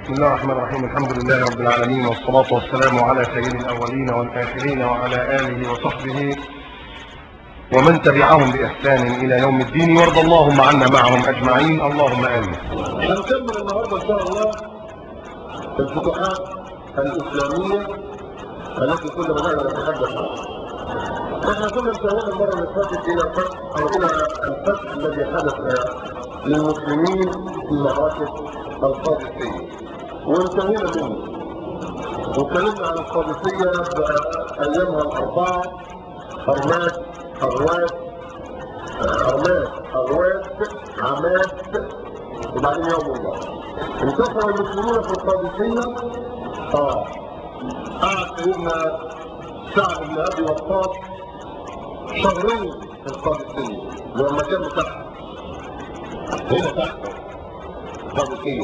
بسم الله الرحمن الرحيم الحمد لله رب العالمين والصلاة والسلام على سيد الأولين والآخرين وعلى آله وصحبه ومن تبعهم بإحسان إلى يوم الدين وارض اللهم عنا معهم أجمعين اللهم آمين هنكمل النهارده ان شاء الله الفتوحات الاسلاميه التي كنا بدانا نتحدث عنها. احنا كنا انتهينا المره اللي فاتت الى الفتح او الى الفتح الذي حدث للمسلمين في معركه القادسيه وانتهينا منه واتكلمنا عن القادسيه بايامها الاربعه ارماد ارواد ارماد ارواد عماد وبعدين يوم الله انتصر المسلمون في القادسية اه قعد سيدنا سعد بن ابي وقاص شهرين في القادسية لما كان تحت هنا تحت القادسية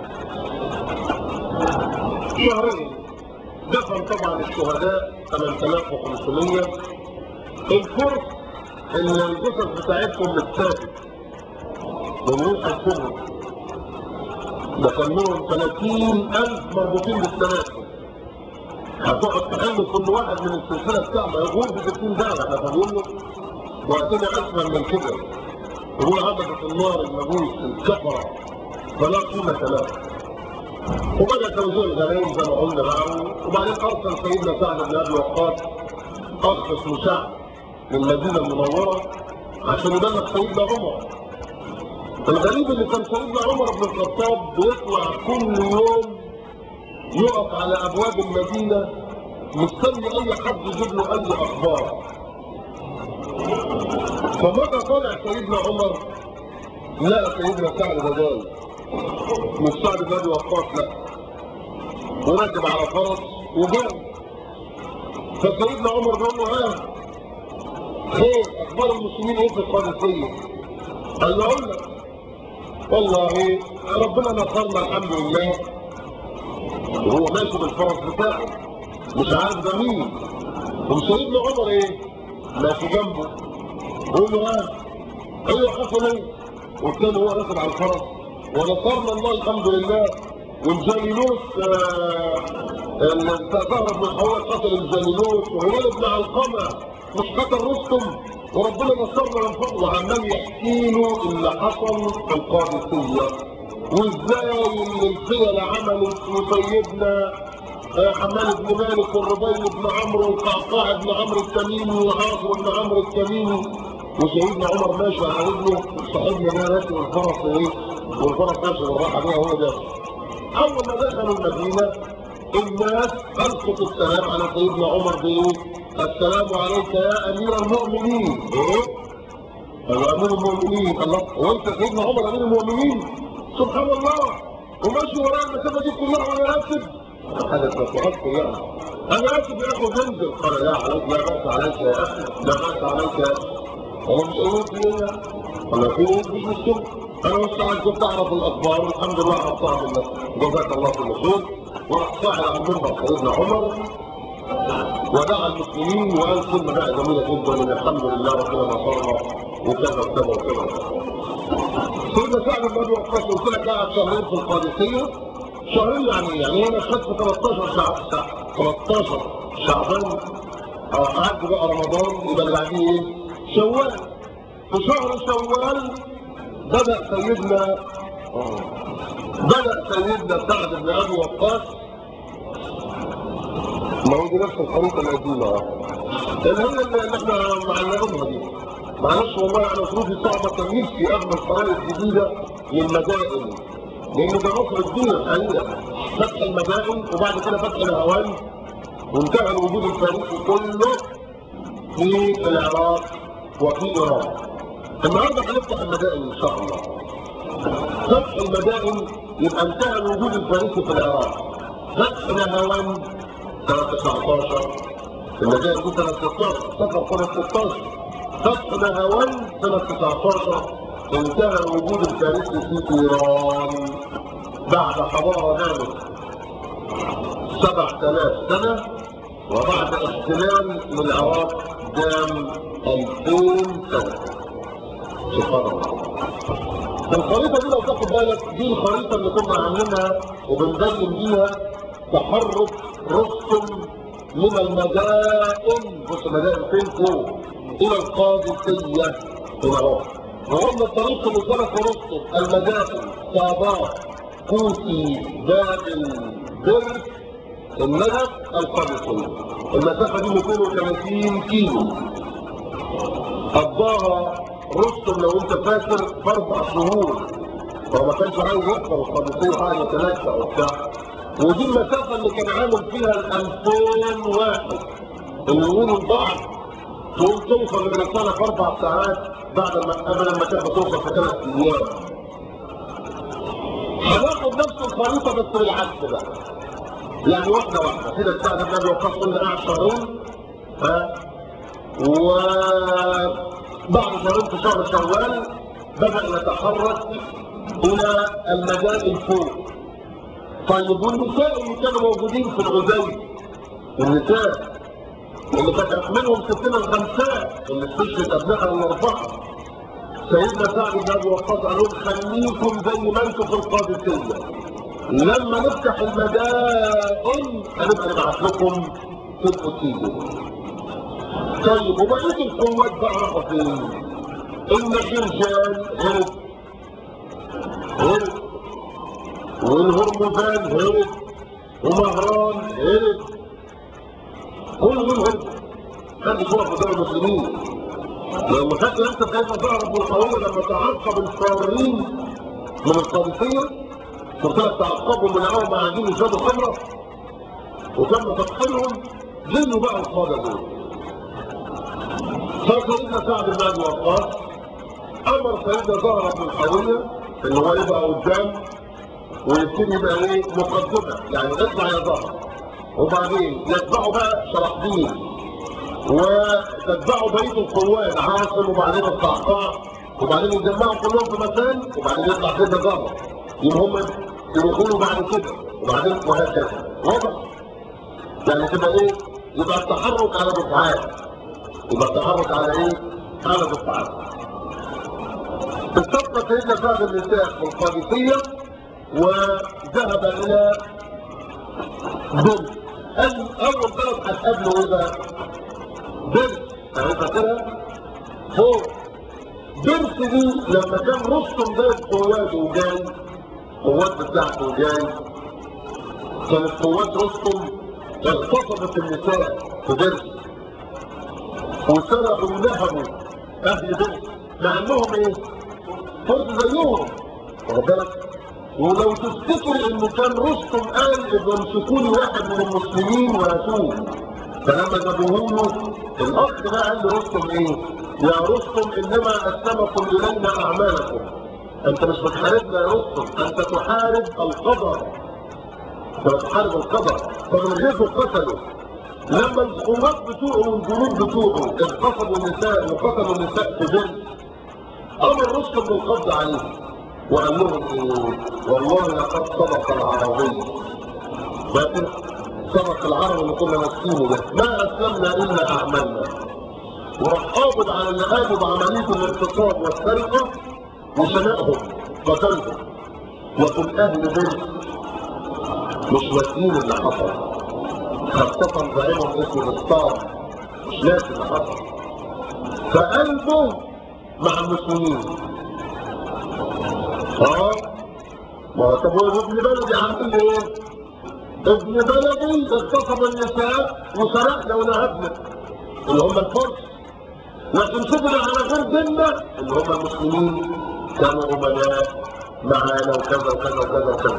شهرين دفن طبعا الشهداء 8500 الفرس ان الجثث بتاعتهم متسابت بنروح الكبر ده كان لهم 30000 مربوطين بالسلاسل هتقعد تحل كل واحد من السلسله بتاعته يقول ب 60 دقيقه احنا فاهمين له وقتنا اسهل من كده يقول عبدة النار المجوس الكفره فلا قيمه له وبدا توزيع الغنائم زي ما قلنا بقى وبعدين ارسل سيدنا سعد بن ابي وقاص اخ اسمه سعد من المدينه المنوره عشان يبلغ سيدنا عمر الغريب اللي كان سيدنا عمر بن الخطاب بيطلع كل يوم يقف على ابواب المدينه مستني اي حد يجيب له اي اخبار فمتى طلع سيدنا عمر لقى سيدنا سعد ده جاي مش سعد بن ابي وقاص لا وراكب على فرس وجاي فسيدنا عمر بيقول له ها خير اخبار المسلمين ايه في القادسيه؟ قال له اقول لك والله ربنا نصرنا الحمد لله وهو ماشي بالفرس بتاعه مش عارف ده مين وسيدنا عمر ايه ماشي جنبه بيقول له ها ايوه حصل ايه والتاني هو راكب على الفرس ونصرنا الله الحمد لله والجاليلوس ظهر بن حوال قتل الجاليلوس وهلال بن علقمه مش قتل رستم وربنا نصرنا من فضله وعمال يحكي له اللي حصل في القادسيه وازاي اللي الفيله عملت وسيدنا حمال بن مالك والربيع بن عمرو وقعقاع بن عمرو التميمي وعاصم بن عمرو التميمي وسيدنا عمر ماشي على رجله صاحبنا ده راكب الفرس ايه والفرس ماشي بالراحه بيها وهو داخل اول ما دخلوا المدينه الناس القت السلام على سيدنا عمر بايه؟ السلام عليك يا امير المؤمنين ايه؟ قال امير المؤمنين الله هو انت سيدنا عمر امير المؤمنين؟ سبحان الله وماشي ورايا المسافه دي كلها وانا اسف هذا تفرقت يعني انا اسف يا اخو زنزل قال لا عليك لا باس عليك يا اخي لا باس عليك يا اخي هو مش قلت لي قال في ايه مش مشكله انا بس عايز كنت اعرف الاخبار والحمد لله حطها بالله جزاك الله كل خير وراح صاحب على المنبر سيدنا عمر ودعا المسلمين وقال كلمه بقى جميله جدا ان الحمد لله ربنا نصرنا وكذا وكذا وكذا سيدنا سعد بن ابي وقاص قلت لك قعد شهرين في القادسيه شهرين يعني يعني هنا خد في 13 شهر 13 شعبان عد بقى رمضان يبقى اللي بعديه ايه؟ شوال في شهر شوال بدأ سيدنا بدأ سيدنا سعد بن ابي وقاص ما هو دي نفس الخريطه القديمه اللي هي اللي احنا معلقينها دي معلش والله انا ظروفي صعبه كان نفسي اعمل خرائط جديده للمدائن لان ده مصر الدين الحقيقه فتح المدائن وبعد كده فتح الهوان وانتهى الوجود الفارسي كله في العراق وفي ايران النهارده هنفتح المدائن ان شاء الله فتح المدائن يبقى انتهى الوجود الفارسي في العراق فتح الهوان سنة 19 المدائن دي سنة 16 سفر سنة 16 فتح نهوان سنة 19 انتهى الوجود الفارسي في ايران بعد حضارة دامت 7000 سنة وبعد احتلال للعراق دام 2000 سنة سبحان الله الخريطة دي لو تاخد بالك دي الخريطة اللي كنا عاملينها وبنبين بيها تحرك رستم من المدائن بص المدائن فين فوق الى القادسية هنا اهو وقلنا الطريق اللي سلك رستم المدائن صابات كوسي بابل برد النجف القادسية المسافة دي 230 كيلو قضاها رستم لو انت فاكر في اربع شهور هو ما كانش عايز يحضر القادسية قاعد يتنكأ وبتاع ودي المسافة اللي كان عامل فيها ال 2000 واحد اللي يقولوا لبعض تقوم توصل للرسالة في اربع ساعات بعد ما قبل ما كانت توصل في ثلاث ايام هناخد نفس الخريطة بس بالعكس بقى يعني واحدة واحدة كده السعد بن ابي وقاص قلنا قاعد شهرين ها وبعد شهرين في شهر شوال بدأ يتحرك إلى المدائن فوق طيب والنساء اللي كانوا موجودين في الغزاوي النساء اللي كانت منهم ستنا الخمساء اللي استشهد ابنائها الاربعه سيدنا سعد بن ابي وقاص قال لهم خليكم زي ما انتم في القادسيه لما نفتح المدائن هنبقى نبعت لكم تبقوا تيجوا طيب وبقيه القوات بقى راحوا فين؟ النخرجان هرب هرب والهرمزان هرب ومهران هرب كل دول هرب خد صورة في دول المسلمين لما فاكر انت كيف ظهر ابو القوية لما تعقب الفارين من القادسية قلت لك تعقبهم من اول ما قاعدين يشربوا خمرة وتم تقتلهم جنوا بقى القادة دول فسيدنا سعد بن ابي وقاص امر سيدنا زهر بن الحاوية ان هو يبقى قدام ويبتدي يبقى ايه مقدمه يعني اطلع يا زهر وبعدين يتبعوا بقى شرحبيل وتتبعوا بقيه القوات عاصم وبعدين القعقاع وبعدين يتجمعوا كلهم في مكان وبعدين يطلع كده زهر يبقى هم يدخلوا بعد كده وبعدين وهكذا واضح يعني كده ايه يبقى التحرك على دفعات يبقى التحرك على ايه على دفعات استبقى سيدنا سعد النساء في القادسيه وذهب الى بلد اول بلد هتقابله ايه بقى؟ بلد يعني فاكرها؟ فوق بلد دي لما كان رستم جايب قواته وجاي قوات بتاعته وجاي كانت قوات رستم اغتصبت النساء في بلد وسرقوا ونهبوا اهل بلد مع انهم ايه؟ فرد زيهم واخد بالك؟ ولو تفتكر ان كان رستم قال يمسكوا لي واحد من المسلمين وهاتوه فلما جابوه له الاخ ده قال لرستم ايه؟ يا رستم انما اسلمكم الينا اعمالكم انت مش بتحاربنا يا رستم انت تحارب القدر انت بتحارب القدر فمن غيره قتلوا لما القوات بتوعه والجنود بتوعه اغتصبوا النساء وقتلوا النساء في بيت امر رستم بالقبض عليهم وقال لهم ايه والله لقد صدق العربي فاكر صدق العربي اللي كنا ماسكينه ده ما اسلمنا الا اعمالنا وراح قابض على اللي قاموا بعمليه الاغتصاب والسرقه وشنقهم قتلهم وكل اهل بيت مش ناسيين اللي حصل خاصة زعيمهم اسمه بسطام مش ناسي اللي حصل فقلبه مع المسلمين اه ما هو طب هو ابن بلدي عامل لي ايه؟ ابن بلدي اغتصب النساء وسرقنا ونهبنا اللي هم الفرس لكن شغل على غير ديننا اللي هم المسلمين كانوا امناء معانا وكذا وكذا وكذا وكذا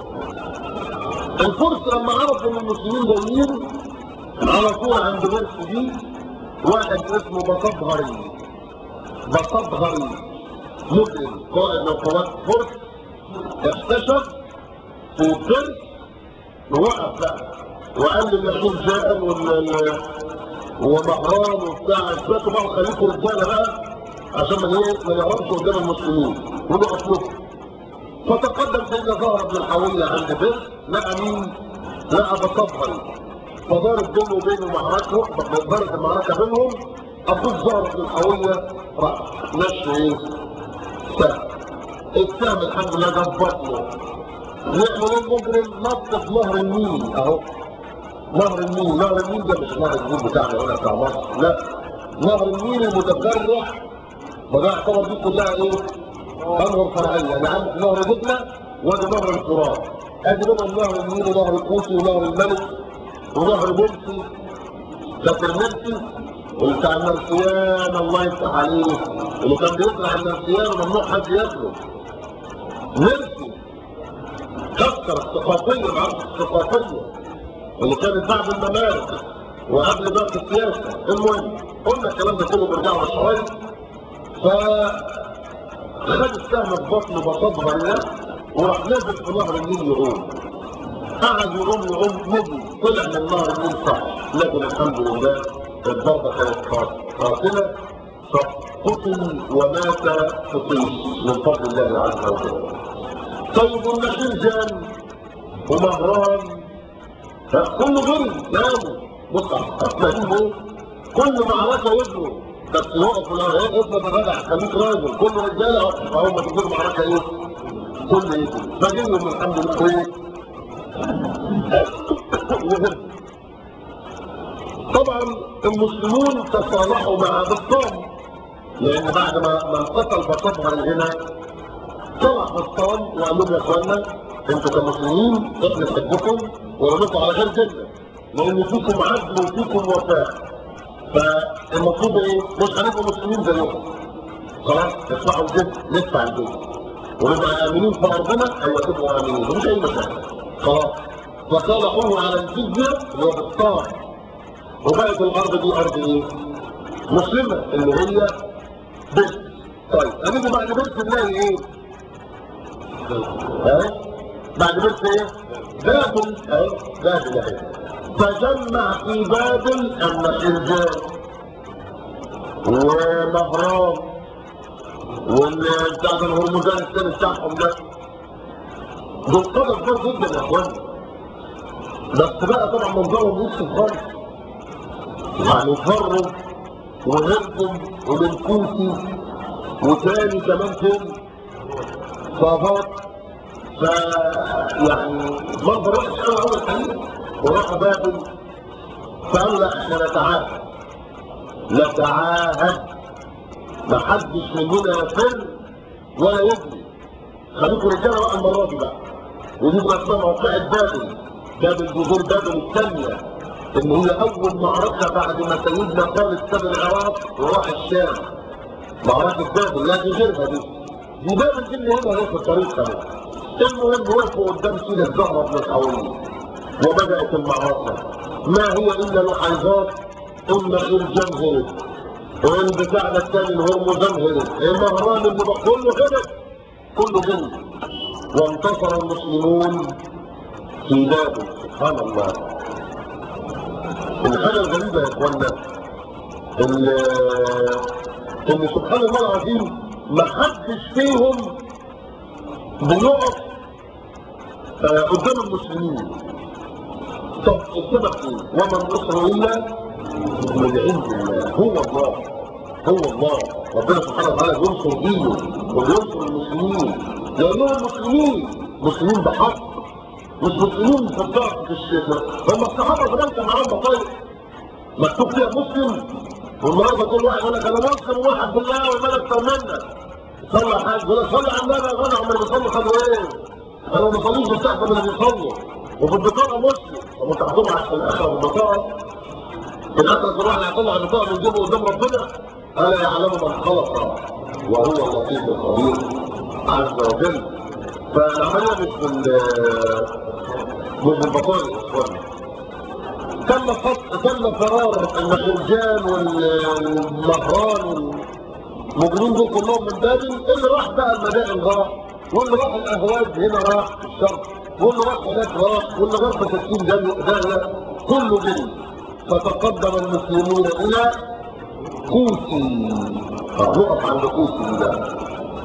الفرس لما عرفوا ان المسلمين جايين على طول عند مرس دي واحد اسمه بصبهري بصبهري مجرم قائد من قوات فرس اكتشف في فرس ووقف بقى وقال للنشيد جاء وال ومهران وبتاع اثبتوا بقى وخليكم رجاله بقى عشان ما ايه ما نهربش قدام المسلمين ونقف لكم فتقدم سيدنا زهر بن الحاوية عند بيت لقى مين؟ لقى بصبهري فضارت بينه وبينه معركة ضربت المعركة بينهم أخوه زهر بن الحاوية راح مشي إيه؟ سهل السهم الحمد لله جاب بطنه يعمل المجرم نط في نهر النيل اهو نهر النيل نهر النيل ده مش نهر النيل بتاعنا هنا بتاع مصر لا نهر النيل المتفرع وده يعتبر دي كلها ايه؟ انهر فرعيه يعني عندك نهر دجله وادي نهر الفرات ادي منهم نهر النيل ونهر القوسي ونهر الملك ونهر مرسي فاكر مرسي وبتاع المرسيان الله يفتح عليه اللي كان بيزرع المرسيان وممنوع حد ياكله مرسي كسر الثقافيه العصر الثقافيه اللي كانت بعد الممالك وقبل ضغط السياسه المهم قلنا الكلام ده كله بيرجع له شويه ف خد السهم في بطنه بطبها لله وراح نازل في نهر النيل يعوم قعد يعوم يعوم نجي طلع من نهر النيل صح لكن الحمد لله الضربه كانت قاتله فقتل ومات في طيش من فضل الله عز وجل طيب والنخيل جان ومهران كله غير يعني بص هتلاقيه كل معركه يجروا بس يقف الايه افرض يا جدع خليك راجل كله رجاله اهو ما تجيب معركه ايه كل ايه فجيهم الحمد لله ايه طبعا المسلمون تصالحوا مع بسطام لان بعد ما ما انقتل بطبها هنا طلع بسطام وقال لهم يا اخوانا انتوا كمسلمين احنا نحبكم ونموتوا على غير جنه لان فيكم عدل وفيكم وفاء فالمفروض ايه؟ مش هنبقى مسلمين زيهم خلاص ندفعوا الجزء ندفع الجزء ونبقى امنين في ارضنا ايوه تبقوا امنين مفيش اي مشاكل خلاص فصالحوه على الجزيه اللي هو بسطام وبقت الارض دي ارض ايه؟ مسلمه اللي هي بيت طيب هنيجي بعد بيت نلاقي ايه؟ ها؟ بعد بيت ايه؟ بابل اهي بابل اهي تجمع في بابل النخيلجان ومهران والبتاع ده الهرمزان الثاني بتاعهم ده دول قدر كبير جدا يا اخوانا بس بقى طبعا منظرهم يكسب خالص يعني فروا وهربوا وبالكوسي وتاني كمان فين صافات ف يعني منظر وحش قوي قوي الحقيقه وراحوا بابل فقالوا لا احنا نتعاهد نتعاهد محدش مننا يفر ولا يجري خليكم رجاله بقى المره دي بقى ودي بقى اسمها موقعة بابل بابل جذور بابل الثانيه ان هي اول معركه بعد ما سيدنا خالد ساب العراق وراح الشام معركه بابل لا دي غيرها دي دي بابل دي اللي هنا في الطريق كمان المهم وقفوا قدام سيدة الزهرة بن الحوية وبدأت المعركة ما هي إلا لحيظات ثم الجن هرب والبتاع ده الثاني الهرمزان هرب المهران اللي بقى كله هرب كله جن وانتصر المسلمون في بابل سبحان الله الحاجة الغريبة يا اخوانا ان ان سبحان الله العظيم ما حدش فيهم بيقف آه قدام المسلمين طب السبب ايه؟ وما النصر الا من عند الله هو الله هو الله ربنا سبحانه وتعالى بينصر دينه وبينصر المسلمين لانهم مسلمين مسلمين بحق مش مسلمين في الضعف في الشتاء هم الصحابه زمان كان معاهم بطايق مكتوب فيها مسلم والنهارده كل واحد يقول لك انا مسلم وواحد بالله وما اكتر منك صلى حاجه يقول لك صلي على النبي يا جدع هم اللي بيصلوا خدوا ايه؟ انا ما بصليش بستحضر اللي بيصلوا وفي البطاقه مسلم طب انت هتطلع في الاخره بالبطاقه في الاخره كل واحد هيطلع البطاقه من جيبه قدام ربنا الا يعلم من خلق وهو اللطيف الخبير عز وجل فالعمليه مش بال مش بالبطاقه يا اخوانا تم خط تم فرار المخرجان والمهران والمجرمين دول كلهم من بابل اللي راح بقى المدائن راح واللي راح الاهواز هنا راح في الشرق واللي راح هناك راح واللي غرب 60 داهيه كله جري فتقدم المسلمون الى كوسي نقف عند كوسي ده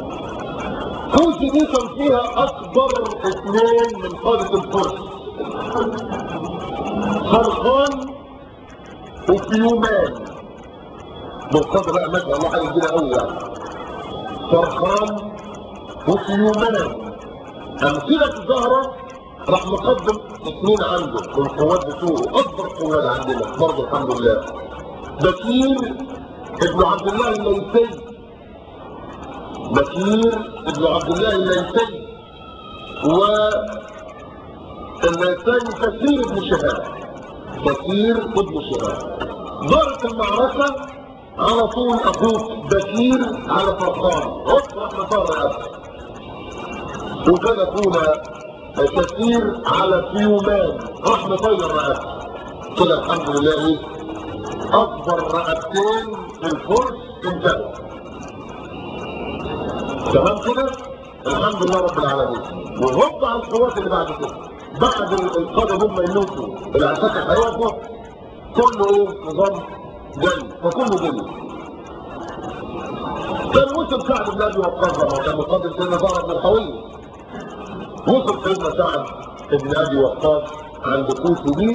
كوسي دي كان فيها اكبر اثنين من قاده الفرس فرخان وفيومان بالقدر بقى ما شاء الله حاجه كبيره قوي يعني فرخان وفي يومين امثله الزهره راح نقدم اثنين عنده من القوات بتوعه اكبر قوات عندنا برضه الحمد لله بكير ابن عبد الله الليثي بكير ابن عبد الله الليثي و الليثي كثير ابن شهاب كثير ابن شهاب دارت المعركة على طول اخوك بكير على فرقان اطرح مطار رأسه وكان اخونا كثير على فيومان راح مطير رأسه كده الحمد لله ايه اكبر رأسين في الفرس انتهوا تمام كده الحمد لله رب العالمين وهوب على القوات اللي بعد كده بعد القادة هم يموتوا العساكر هيقفوا كله ايه نظام جاي فكله جاي كان وصل سعد بن ابي وقاص لما كان مقدم سيدنا ظهر بن الحوية وصل سيدنا سعد بن ابي وقاص عند كوفه دي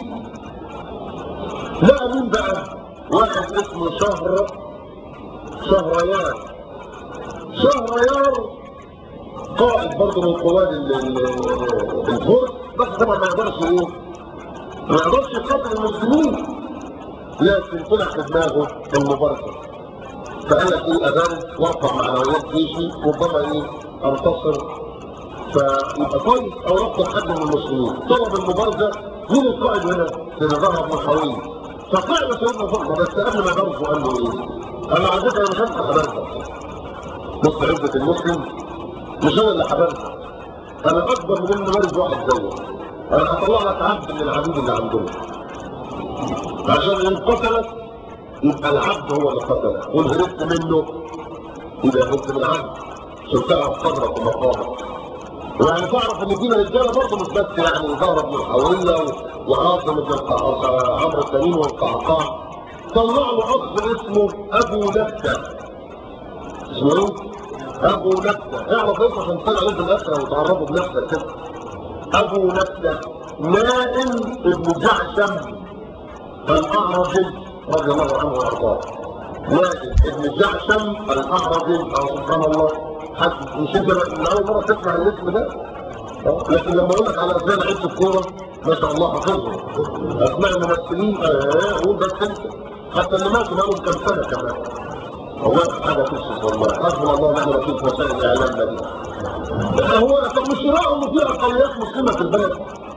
لقى مين بقى؟ واحد اسمه شهر شهريار شهريار قائد برضه من قواد ال- ال- الفرس بس طبعا ما يقدرش ايه؟ ما يقدرش يقاتل المسلمين لكن طلع في دماغه المبارزه فقال لك ايه ابارز وارفع معنويات جيشي ربما ايه انتصر فيبقى كويس او رفض حد من المسلمين طلب المبارزه مين القائد هنا؟ سيدنا ظهر بن حويل فطلع سيدنا ظهر بس قبل ما يبارزه قال له ايه؟ قال له على فكره انا مش هفتح ابارزك بص عزه المسلم مش انا اللي حبرتك انا اكبر من اني بارز واحد زيك انا هطلع لك عبد من العبيد اللي عندنا عشان ان قتلك يبقى العبد هو اللي قتلك وان هربت منه يبقى هربت من العبد عشان تعرف قدرك ومقامك ويعني تعرف ان فينا رجاله برضه مش بس يعني ظهر بن الحويه وعاصم بن القعقاع عمرو التميم والقعقاع طلع له اخ اسمه ابو نبته اسمه ايه؟ ابو نبته اعرف ايه عشان تطلع عليه في الاخره وتعرفه بنفسك كده ابو نبته نائم ابن جعشم الاعرجي رضي الله عنه وارضاه نائم ابن جعشم الاعرجي او سبحان الله حد مش انت من اول مره تسمع الاسم ده آه، لكن لما اقول لك على اسماء لعيبه الكوره ما شاء الله حافظهم اسماء الممثلين اه قول بس انت حتى اللي ماتوا بقالهم كام سنه كمان والله حاجه تشرف والله حسبنا الله ونعم الوكيل في وسائل اعلامنا دي هو طب مش يراعوا ان في اقليات مسلمه في البلد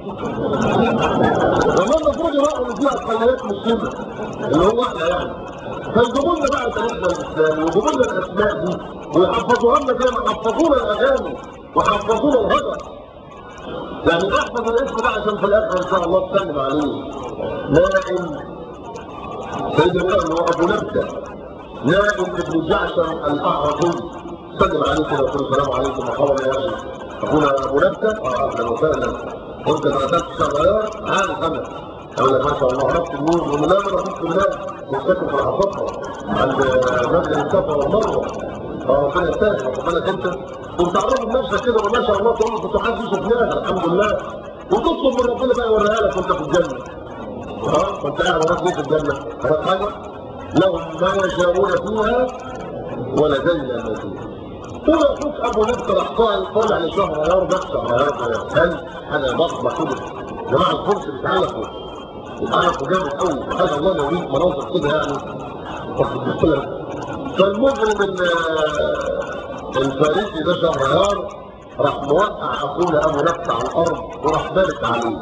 والله المفروض يراعوا ان في اقليات مسلمه اللي هو احنا يعني فيجيبوا لنا بقى تاريخنا الاسلامي ويجيبوا لنا الاسماء دي ويحفظوها لنا زي ما حفظونا الاغاني وحفظونا الهجر يعني احفظ الاسم ده عشان في الاخر ان شاء الله تسلم عليه نائم سيدنا اللي هو ابو نبته نائم ابن جعشم الاعرجي سلم عليكم وقل السلام عليكم مرحبا يا اخي اخونا ابو نبته اه اهلا وسهلا وانت ما اتيت شغال عارف انا اقول لك ما شاء الله عرفت النور ومن لا انا كنت بالله مستكن في العصفره عند مسجد الصفا والمروه اه ربنا يستاهل واخد بالك انت كنت عرفت بنفسك كده وما شاء الله تقول له فتوحات دي شفناها الحمد لله وتطلب من ربنا بقى يوريها لك وانت في الجنه اه كنت قاعد وراك ليه في الجنه؟ وراك حاجه؟ لهم ما يشاءون فيها ولدينا مزيد قول اخوك ابو نبت راح طالع لشهر يار بس شهر هل حاجه ضخمه كده جماعه الفرس بيتعلقوا بيتعلقوا جامد قوي سبحان الله يوريك مناظر كده يعني واخد بالك فالمجرم ال- الفارسي ده شهريار راح موقع اخونا ابو نبت على الارض وراح بارك عليه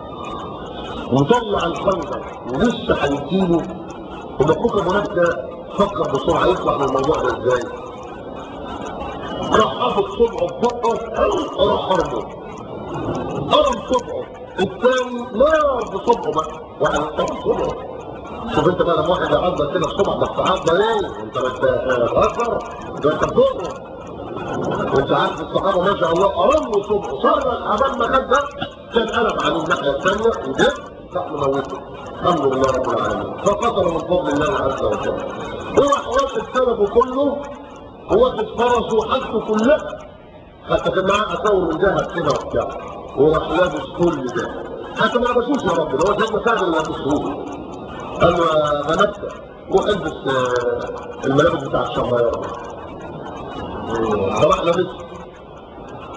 وطلع الخنجر ولسه هيديله ومفروض ابو نبت فكر بسرعه يطلع من الموضوع ده ازاي راح اخد صبعه ببقه راح حرمه قرم صبعه الثاني نار بصبعه بقى واحد قرم صبعه شوف انت بقى لما واحد يعضل كده الصبع بس تعضل ايه انت بتهزر ده انت بتقرم وانت عارف الصحابه ما شاء الله قرم له صبعه صرخ عبال ما خد ده كان قلب عليه الناحيه الثانيه وجاب راح مموته الحمد لله رب العالمين فقتل من فضل الله عز وجل وراح واخد سببه كله واخد فرسه وحاجته كلها حتى كان معاه اساور من ذهب كده وبتاع وراح لابس كل ده حتى ما لبسوش يا رب ده هو سيدنا سعد اللي لبسوه قال له يا بنات روح البس آه، الملابس بتاع الشهريار فراح لابس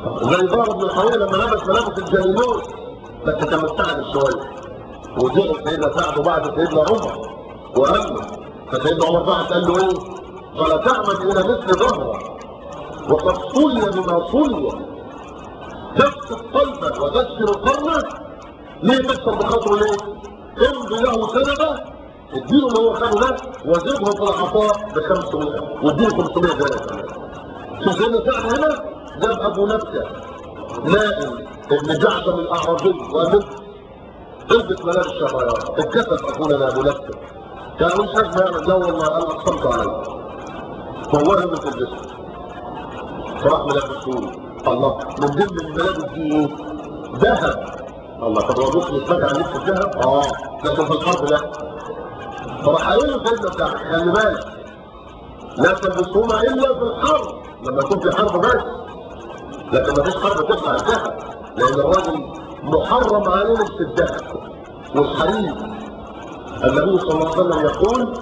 زي ضرب بن الحوية لما لبس ملابس الجالينوس بس كان مستعجل شويه وجاء سيدنا سعد بعد سيدنا عمر وقال له فسيدنا عمر بعد قال له ايه؟ قال تعمد الى مثل ظهره وقد صلي بما صلي تبسط قلبك وتكسر قرنك ليه تكسر بخاطره ليه؟ امضي له سنه اديله اللي هو خده ده وزده في العطاء ب 500 واديله 500 زياده كمان شوف سيدنا سعد هنا جاب ابو نبته نائم ابن جعفر الاعرابي وقال له البس ملابس الشرايات اتكسف اخونا ابو نبته كان مش حاجه يعمل لا والله انا اقسمت عليه والله ما تلبسه فراح ملبسوني الله من ضمن الملابس دي ايه؟ ذهب الله طب هو ممكن يتفرج على لبس الذهب؟ اه لكن في الحرب لا فراح قايل له سيدنا سعد خلي بالك لا تلبسهما الا في الحرب لما يكون في حرب بس لكن ما فيش حرب تطلع الذهب لان الراجل محرم عليه لبس الذهب والحرير النبي صلى الله عليه وسلم يقول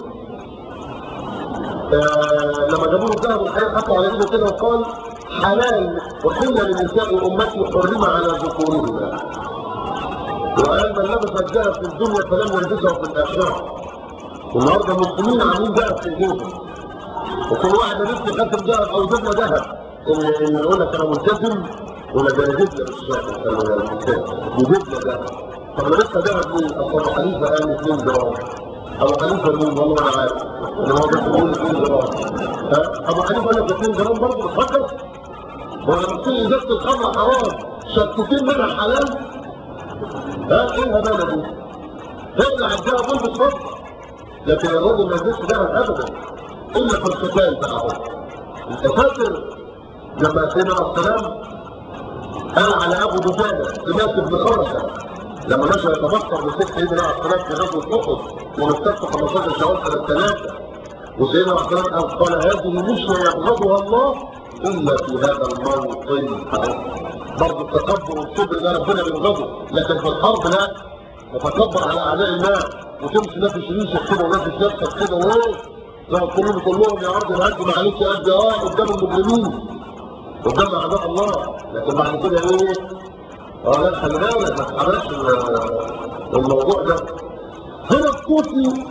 آه لما جابوا له الذهب والحرير حطوا على ايده كده وقال حلال وحل لنساء امتي حرم على ذكورهما وقال من لبس الذهب في الدنيا فلم يلبسه في الاخره والنهارده المسلمين عاملين ذهب في ايديهم وكل واحد لبس خاتم ذهب او دبله ذهب اللي اللي يقول لك انا ملتزم ولا ده انا دبله مش فاهم دي دبله ذهب طب لبسها ذهب ليه؟ اصل ابو حنيفه قال 2 جرام ابو حنيفه مين والله انا عارف ان هو بس بيقول 2 جرام ها؟ ابو حنيفه قال لك 2 جرام برضه بتفكر هو لما تكون ازازه الخمر حرام شتتين منها حلال ها ايه الهباله دي؟ تقلع الذهب والبس فضه لكن الراجل ما يلبسش ذهب ابدا الا في القتال بقى انت فاكر لما سيدنا السلام قال على ابو دجانه سماك بن خرشه لما مشى يتبصر بسيف سيدنا عليه السلام في غزوه احد ومستبقى 15 شوال سنه ثلاثه وسيدنا عليه السلام قال هذه مشيه يبغضها الله الا في هذا الموطن برضه التكبر والكبر ده ربنا بيبغضه لكن في الحرب لا تتكبر على اعداء الله وتمشي نفس ريشك كده ونفس نفسك كده وايه لو كلهم كلهم يا رب نهدم عليك قد اه قدام المجرمين قدام اعداء الله لكن بعد كده ايه؟ اه لا خلي بالك ما تحرقش الموضوع ده هنا الكوفي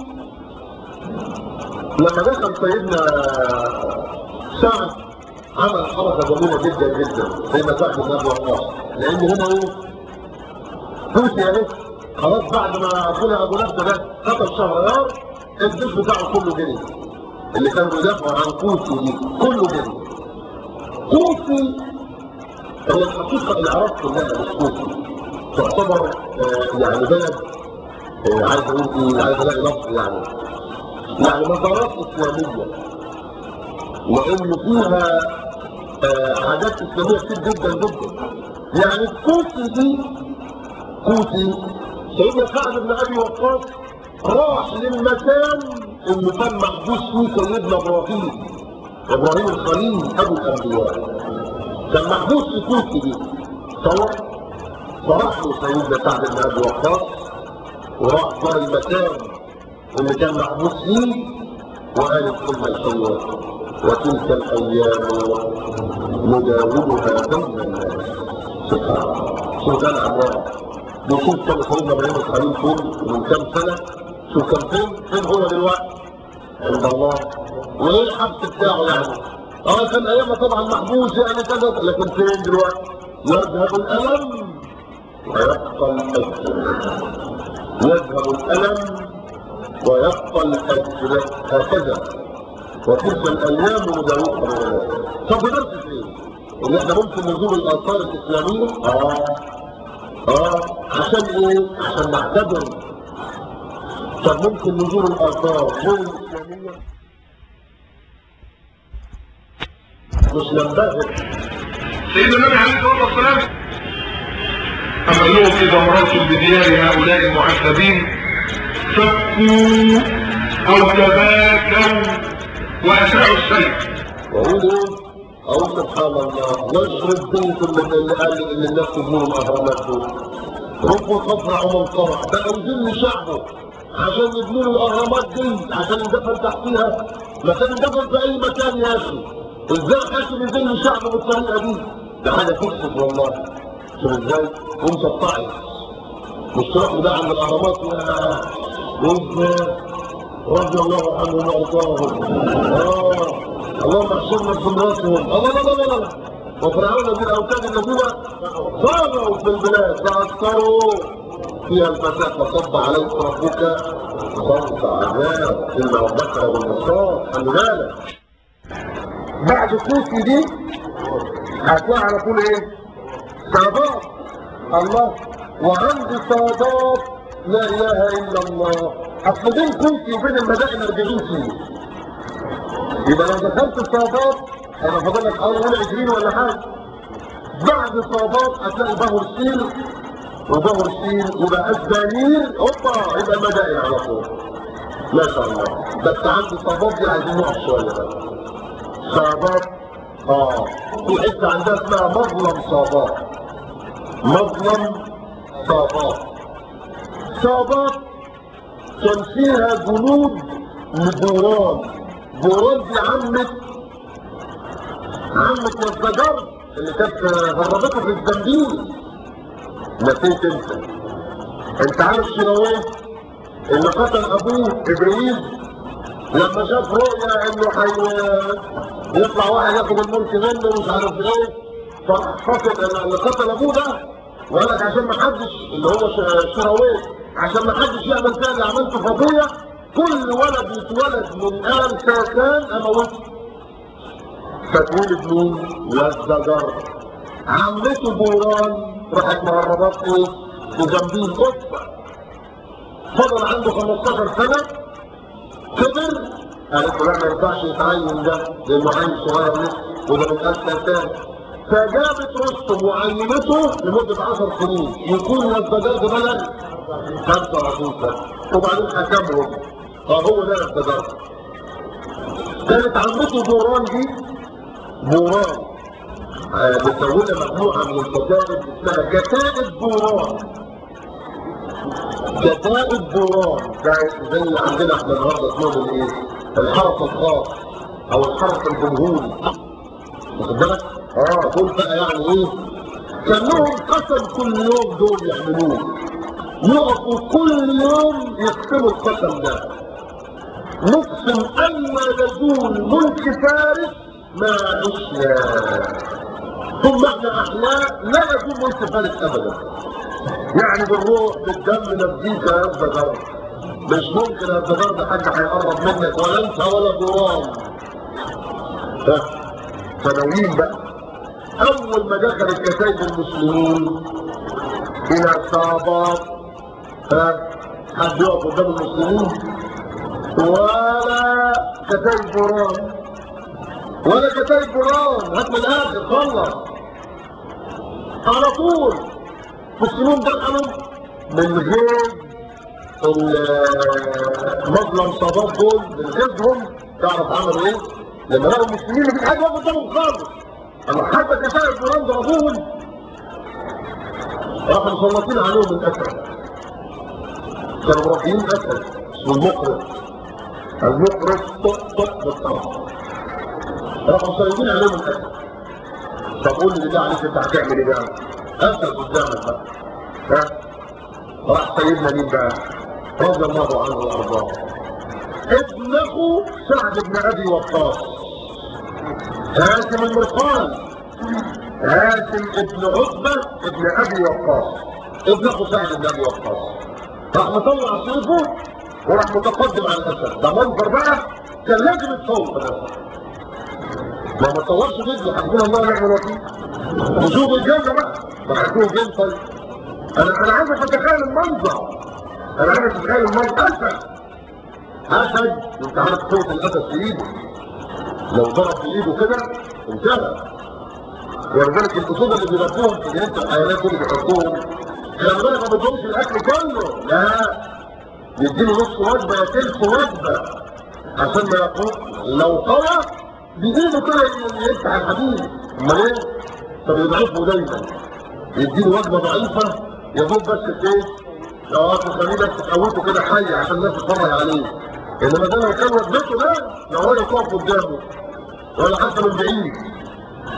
لما دخل سيدنا سعد عمل حركه جميله جدا جدا سيدنا سعد بن ابي وقاص لان هنا ايه؟ كوفي اهي خلاص بعد ما ابونا ابو نفسه ده قتل شهريار الجيش بتاعه كله جري اللي كانوا بيدافعوا عن كوفي دي كله جري كوفي هي الحقيقه العراق كلها مش كوفي تعتبر آه يعني بلد آه عايز اقول ايه عايز الاقي لفظ يعني يعني مزارات اسلاميه لان فيها آه حاجات اسلاميه كتير جدا جدا يعني كوفي دي كوفي سيدنا سعد بن ابي وقاص راح للمكان اللي كان محبوس فيه سيدنا ابراهيم ابراهيم الخليل ابو الانبياء كان محبوس في كوفي دي صور فراح له سيدنا سعد بن ابي وقاص وراح زار المكان اللي كان محبوس فيه وقال الكلمه الحلوه وتلك الايام نداولها بين الناس سبحان الله شوف ده العمران بيشوف كان سيدنا ابراهيم الخليل فين من كام سنه شوف كان فين فين هو دلوقتي عند الله وايه الحبس بتاعه يعني اه كان ايامها طبعا محبوس يعني كذا لكن فين دلوقتي يذهب الالم ويبقى الاجر يذهب الالم ويبقى الاجر هكذا وتلك الايام نداولها بين الناس طب درس ايه؟ ان احنا ممكن نزور الاثار الاسلاميه اه اه عشان ايه؟ عشان نعتبر طب ممكن نزور الاثار غير الاسلاميه مش ننبهر سيدنا النبي عليه الصلاه والسلام اما لهم اذا مررتم بديار هؤلاء المعذبين فكوا او تباكوا واسرعوا السيف وقول ايه؟ اقول سبحان الله يشرب بيكم من اللي قال اللي الناس تزور الاهرامات دول ربوا صفرع ومن صرع بقى يذل شعبه عشان يبنوا له الاهرامات دي عشان يدفن تحتيها ما كان يدفن في اي مكان يا اخي ازاي حاكم يذل شعبه بالطريقه دي ده حاجه تكسب والله شوف ازاي وانت بتعيط مش تروح بقى عند الاهرامات يا وازاي رضي الله عنهم وارضاهم اه اللهم احشرنا في زمرتهم الله لا لا لا لا وفرعون ذي الاوتاد الذين طغوا في البلاد فاكثروا فيها الفساد فصب عليك ربك صوت عذاب ان ربك له المصاب خلي بالك بعد كوسي دي هتلاقي على طول ايه؟ سادات الله وعند سادات لا اله الا الله اصل بين كوسي وبين المدائن 40 كيلو يبقى لو دخلت السادات هيبقى فاضل لك حوالي 20 ولا حاجه بعد السادات هتلاقي بهر السيل وبهر السيل وبقى الدليل هوبا يبقى المدائن على طول ما شاء الله بس عند السادات دي عايزين نقف شويه بقى صابات اه في حته عندها اسمها مظلم صابات مظلم صابات صابات كان فيها جنود لبوران بوران دي عمة عمة الزجر اللي كانت هربته في الزنبيل نسيت انت انت عارف شنويه اللي قتل ابوه ابراهيم لما شاف رؤيا انه حي يطلع واحد ياخد الملك منه ومش عارف ايه فقتل اللي قتل ابوه ده وقال لك عشان ما حدش اللي هو شراويه عشان ما حدش يعمل فيها اللي عملته في ابويا كل ولد يتولد من ال ساكان اموته فتولد مين؟ والزجر عمته بوران راحت مهربات ايه؟ في جنبيه قصه فضل عنده 15 سنه كبر قالت له لا ما ينفعش يتعين ده لانه عين صغير لسه وده من اسهل تاني فجابت رستم وعينته لمده 10 سنين يكون الزجاج بلد 25 سنه وبعدين حكمهم اه هو ده الزجاج كانت عمته بوران دي بوران آه مكونه مجموعه من الكتائب اسمها كتائب بوران كتائب بوران ده زي اللي عندنا احنا النهارده اسمهم الايه؟ الحرس الخاص او الحرس الجمهوري واخد بالك؟ اه دول بقى يعني ايه؟ كان لهم قسم كل يوم دول يعملوه يقفوا كل يوم يقسموا القسم ده نقسم ان يزول ملك فارس ما عشنا ثم احنا احياء لا يزول ملك فارس ابدا يعني بالروح بالدم نفديك يا الزجر مش ممكن يا الزجر ده حد هيقرب منك ولا انت ولا جرام فناويين بقى اول ما دخلت كتائب المسلمين الى صعبات ها حد يقف قدام المسلمين ولا كتائب بران ولا كتائب بران هات من الاخر خلص على طول المسلمين دخلوا من غير المظلم صباب دول من غيرهم تعرف عملوا ايه؟ لما لقوا المسلمين مفيش حاجه واقف قدامهم خالص اما حتى كفايه القران ضربوهم راحوا مسلطين عليهم الاسد كانوا مربيين اسد اسمه المقرص المقرص طق طق بالطرف راحوا مسلطين عليهم الاسد طب قول لي بالله عليك انت هتعمل ايه بقى؟ اسد قدامك بقى ها راح سيدنا مين بقى؟ رضي الله عنه وارضاه ابنه سعد بن ابي وقاص هاشم المرقان هاشم ابن عتبة ابن ابي وقاص ابن اخو سعد بن ابي وقاص راح مطلع سيفه وراح متقدم على الاسد ده منظر بقى كان لازم يتصور ده ما ما تصورش فيديو حسبنا الله ونعم الوكيل نشوف الجنه بقى ما هتكون فين طيب انا انا عايزك تتخيل المنظر انا عايزك تتخيل المنظر اسد اسد وانت عارف قوه الاسد في ايده لو ضرب في ايده كده انتهى ولذلك الاسود اللي بيربوهم في جنينه الحيوانات اللي بيحطوهم خلي بالك ما بيدهمش الاكل كله لا يديله نص وجبه يا تلت وجبه عشان ما يقوم لو قوى بايده كده يفتح الحديد امال ايه؟ فبيضعفه دايما يديله وجبه ضعيفه يا دوب بس ايه؟ لو تخليه بس تقوته كده حي عشان الناس تتفرج عليه انما ده لو كان وجبته ده لو ولا تقف قدامه ولا حتى من بعيد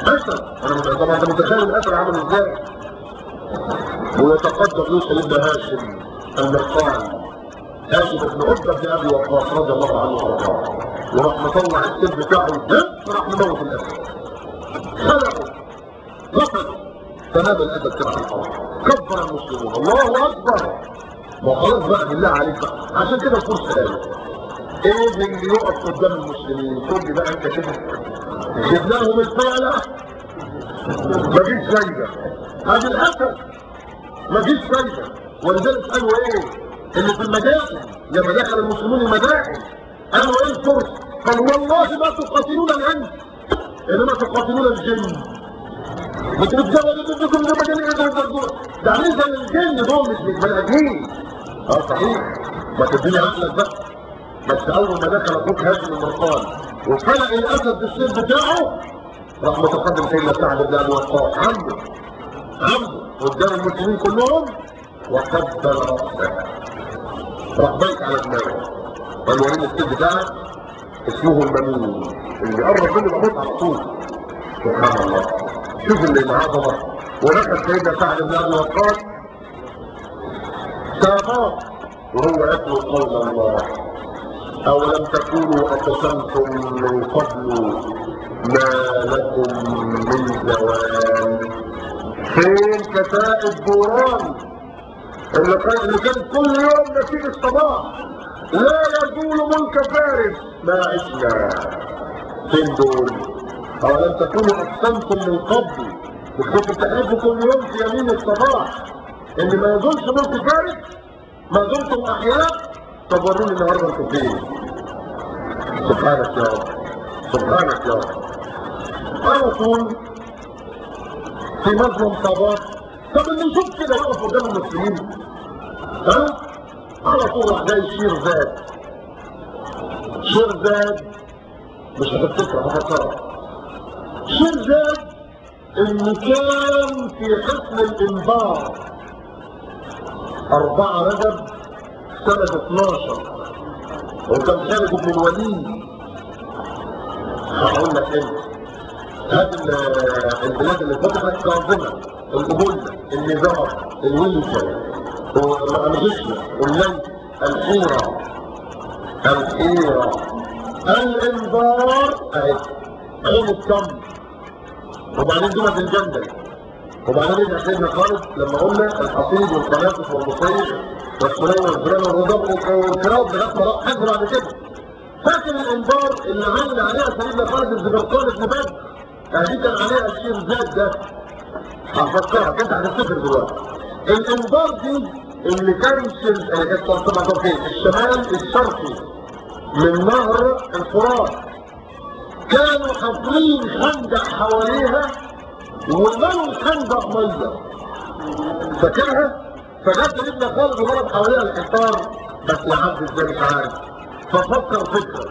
اسد انا مت- طبعا انت متخيل الاسد عامل ازاي ويتقدم له سيدنا هاشم المرقان هاشم بن عتبه بن ابي وقاص رضي الله عنه وارضاه وراح مطلع السيف بتاعه ده راح مموت الاسد خلقه رفض فنام الاسد كده على الارض كبر المسلمون الله اكبر ما خلاص بقى بالله عليك بقى عشان كده الفرصه قالت ايه اللي يقف قدام المسلمين تقول لي بقى انت كده جبناهم الفعله مفيش فايده هذه الاسد مفيش فايده ولذلك قالوا ايه اللي في المدائن لما دخل المسلمون المدائن قالوا ايه الفرس قالوا والله ما تقاتلون الانس انما تقاتلون الجن بتتجوز بدكم ده مجال ايه ده ده عايز الجن دول مش مش بني ادمين اه صحيح ما تديني عقلك بقى بس اول ما دخل اخوك هاشم المرقان وفلق الاسد بالسيف بتاعه راح متقدم سيدنا سعد بن ابي وقاص عنده عنده قدام المسلمين كلهم وقبل راسه راح بايت على دماغه قال له وريني السيف بتاعك اسمه الممين اللي قرب منه يبقى موت على طول سبحان الله شوف اللي العظمه ودخل سيدنا سعد بن ابي وقاص سابق وهو يتلو قول الله أولم تكونوا أقسمتم من قبل ما لكم من زوال فين كتائب دوران اللي كان اللي كان كل يوم نسيب الصباح لا يزول ملك فارس ما عشنا فين دول أولم تكونوا أقسمتم من قبل مش كنتوا بتحلفوا كل يوم في يمين الصباح إن ما يزولش ملك فارس ما دمتم أحياء طب وروني النهارده انتوا فين سبحانك يا رب سبحانك يا رب على طول في مظلم صباح طب اللي يشوف كده يقف قدام المسلمين ها على طول راح جاي شير زاد شير زاد مش هتفتكر هفكرها شير زاد اللي كان في حسن الانبار أربعة رجب سنة 12 وكان خالد بن الوليد هقول لك انت هذه البلاد اللي فتحت كاظمة القبول النزار الويلة والغشة والليل الحيرة الحيرة الانذار اهي عين التمر وبعدين دمت الجندل وبعدين رجع سيدنا خالد لما قلنا الحصيد والقنافس والمصيف والسليم والفلان والرضاب والكراب لغايه ما راح حج بعد كده فاكر الانذار اللي عمل عليها سيدنا خالد الزبرقان بن بدر دي كان عليها الشير زاد ده هفكرك انت هتفتكر دلوقتي الانذار دي اللي كان شير اللي كانت طبعا فين الشمال الشرقي من نهر الفرات كانوا حافرين خندق حواليها وملوا الخندق ميه فاكرها فجت ابن خالد وضرب حواليها الحصار بس لحد ازاي مش عارف ففكر فكره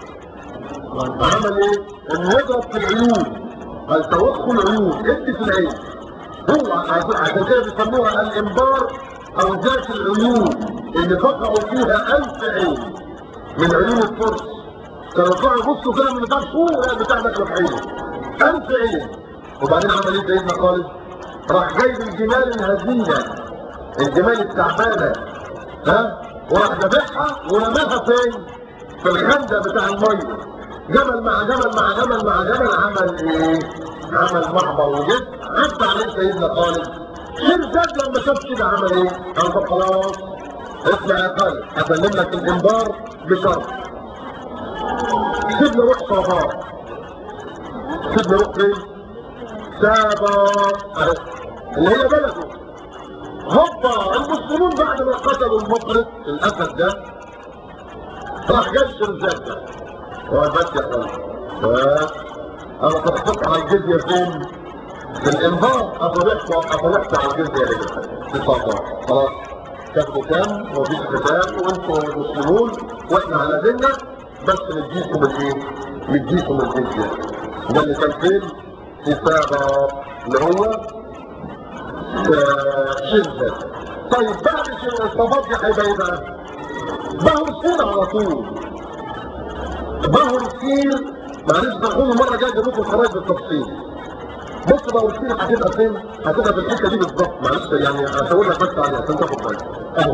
عمل ايه؟ انه يضرب في العيون قال توخوا العيون ادي في العين هو عشان كده بيسموها الانبار او ذات العيون اللي فقعوا فيها الف عين من عيون الفرس كانوا يطلعوا يبصوا كده من بتاع فوق لا بتاع داخله في عينه الف عين وبعدين عمل ايه سيدنا خالد؟ راح جايب الجمال الهزيله الجمال التعبانه ها وراح ذبحها ورماها فين؟ في الخندق بتاع الميه جبل مع جبل مع جبل مع جبل عمل ايه؟ عمل محضر وجد عدى عليه سيدنا خالد شرزاد لما شاف كده عمل ايه؟ قال طب خلاص اسمع يا خالد هسلم لك الانبار بشرط سيبني روح صفار سيبني روح فين؟ سابا اللي هي بلده هوبا المسلمون بعد ما قتلوا المفرد الاسد ده راح جاب شرزاد ده هو بس يا خالد انا تخطط على الجزية فين؟ في الانذار اطلعت اطلعت على الجزية هنا في صفا خلاص تاخدوا كام ومفيش قتال وانتوا مسلمون واحنا على ديننا بس نديكم الايه؟ نديكم الجزية ده اللي كان فين؟ في سابا اللي هو شرزة طيب بعد شرزة الصفات دي هيبقى ايه بقى؟ بهر سير على طول بهر سير معلش بقول مرة جاي لكم الخرايط بالتفصيل بص بقى ورسيل هتبقى فين؟ هتبقى في الحته دي بالظبط معلش يعني هقول لك بس عليها عشان تاخد بالك اهو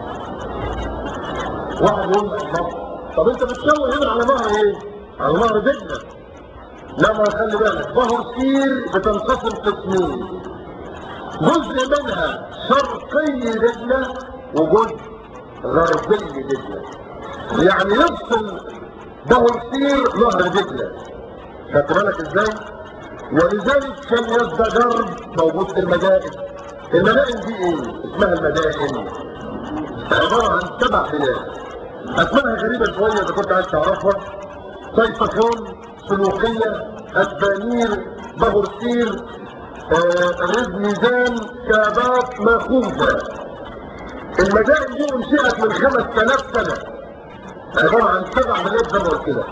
واحد يقول لك طب انت بتشاور هنا على نهر ايه؟ على نهر دجله لا ما خلي بالك ظهر سير بتنقسم قسمين جزء منها شرقي دجله وجزء غربي دجله يعني يفصل ظهر سير نهر دجله خدت بالك ازاي؟ ولذلك كان يزدجر موجود في المدائن المدائن دي ايه؟ اسمها المدائن عبارة عن سبع بلاد اسمائها غريبة شوية اذا كنت عايز تعرفها صيفكون سلوكية اسبانير بابورسير آه، ريد ميزان كابات ماخوذة المدائن دي انشئت من 5000 سنة عبارة عن سبع بلاد زي ما قلت لك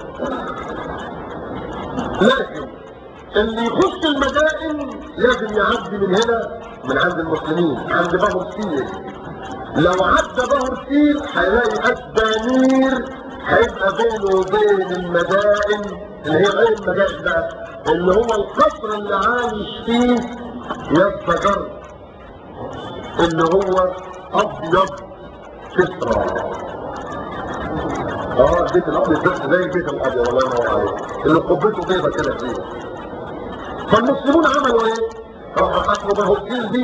لكن اللي يخش المدائن لازم يعدي من هنا من عند المسلمين عند بهر سير لو عدى بهر سير هيلاقي اسبانير هيبقى بينه وبين المدائن اللي هي غير المدائن بقى اللي هو القصر اللي عايش فيه يستجر اللي هو ابيض كسرى اه البيت الابيض ده زي البيت الابيض الله ينور عليك اللي قبته بيضه كده فيه فالمسلمون عملوا ايه؟ راحوا حكموا ظهر السير دي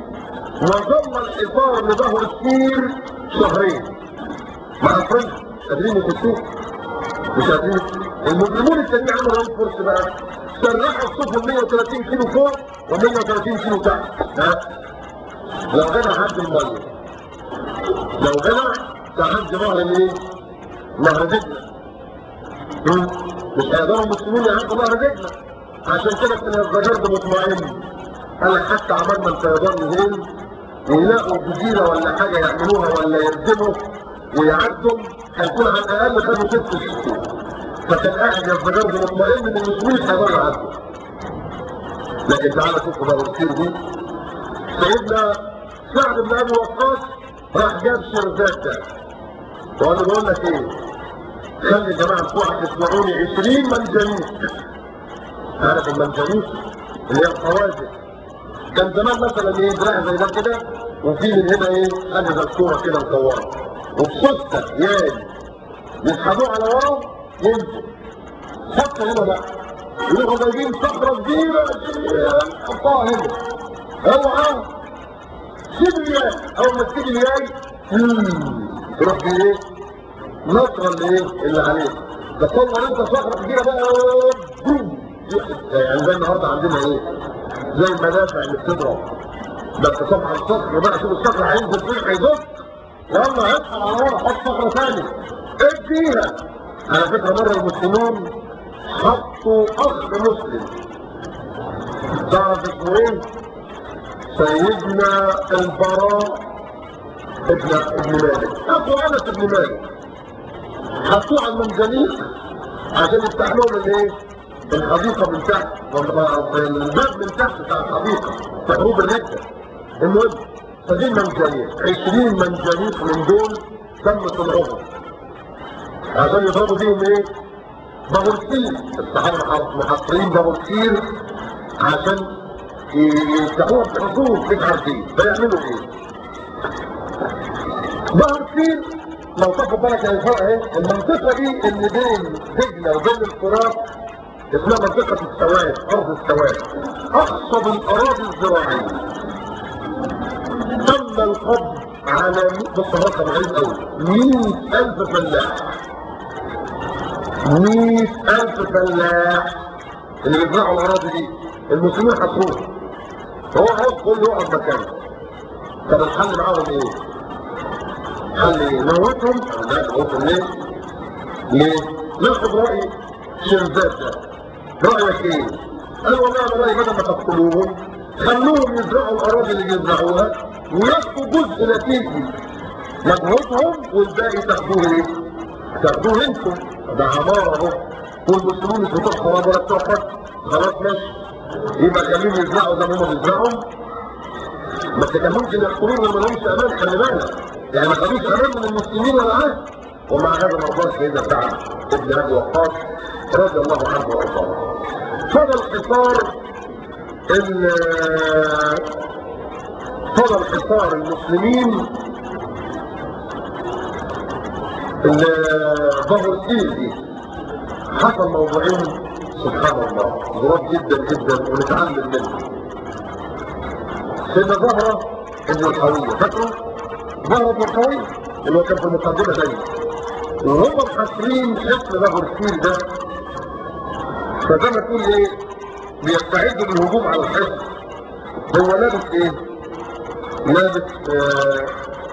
وظل الحصار لظهر السير شهرين مع فرنسا قادرين يخشوه مش قادرين المسلمون التانيين عملوا ايه الفرس بقى؟ سرحوا السفن 130 كيلو فوق و130 كيلو تحت ها؟ لو جدع عد الميه لو جدع تعد نهر الايه؟ نهر دجله مم. مش هيقدروا المسلمون يعدوا نهر دجله عشان كده كان الزجاج مطمئن قال حتى عملنا الفيضان يهين ويلاقوا جزيره ولا حاجه يعملوها ولا يردموا ويعدوا هيكون على الاقل خدوا ست شهور فكان قاعد الزجاج مطمئن ان المسلمين هيقدروا يعدوا لكن تعالى شوفوا بقى الكتير دي سيدنا سعد بن ابي وقاص راح جاب شرزات ده وقال له بقول لك ايه خلي الجماعه بتوعك يسمعوني 20 منجنيق عارف المنجنيق اللي هي الخواجر كان زمان مثلا ايه دراع زي ده كده وفي من هنا ايه حاجه زي الكوره كده مصوره وبسته ياي يسحبوه على ورا ينزل حط هنا بقى يروحوا جايبين صخره كبيره حطها هنا اوعى سيب الياي اول ما تسيب الياي تروح ايه نطره اللي ايه اللي عليه تصور انت صخره كبيره بقى بوم يعني زي النهارده عندنا ايه زي المدافع اللي بتضرب بس طبعا الصخر بقى شوف الصخر هينزل فين هيدق يلا اصحى على ورا حط صخره ثانيه اديها على فكره مره المسلمون حطوا اخ مسلم تعرف اسمه ايه؟ سيدنا البراء ابن ابن مالك اخو انس ابن مالك حطوه على المنجنيق عشان يفتح لهم الايه؟ الحديقة من تحت الباب من تحت بتاع الحديقة في حروب الردة المهم فدي منجنيق 20 منجنيق من دول تم صنعهم عشان يضربوا بيهم ايه؟ بابورسير الصحابة محاصرين بابورسير عشان يفتحوها بحصول مش عارفين فيعملوا ايه؟ بابورسير لو تاخد بالك يا اخوان اهي المنطقة دي اللي بين دجلة وبين الفرات اسمها منطقة السواد أرض السواد أقصد الأراضي الزراعية تم القبض على بص رقم عيد أوي 100000 فلاح 100000 فلاح اللي بيزرعوا الأراضي دي المسلمين حصروه هو عاوز كله يقعد مكانه طب الحل معاهم ايه؟ حل ايه؟ نموتهم؟ لا نموتهم ليه؟ ليه؟ ناخد رأي شرزات ده رأيك ايه؟ قال والله انا رأيي بدل ما تقتلوهم خلوهم يزرعوا الاراضي اللي يزرعوها وياخدوا جزء نتيجي مجهودهم والباقي تاخدوه ايه؟ تاخدوه انتم ده عمارة اهو والمسلمون مش بتوع خراب ولا بتوع فتح خلاص ماشي يبقى خليهم يزرعوا زي ما هم بيزرعوا بس كان ممكن يقتلوهم وما لهمش امان خلي بالك يعني ما خدوش امان من المسلمين ولا عهد ومع هذا ما رضاش سيدنا سعد ابن ابي وقاص رضي الله عنه وارضاه فضل الحصار ان فضل حصار المسلمين اللي ظهر دي حصل موضوعين سبحان الله ظراف جدا جدا ونتعلم منه سيدنا زهرة ابن الحوية فاكره؟ زهرة ابن الحوية اللي هو كان في المقدمة دايما وهم محاصرين حصن ظهر الفيل ده فزي ما تقول ايه بيستعدوا للهجوم على الحصن هو لابس ايه؟ لابس آه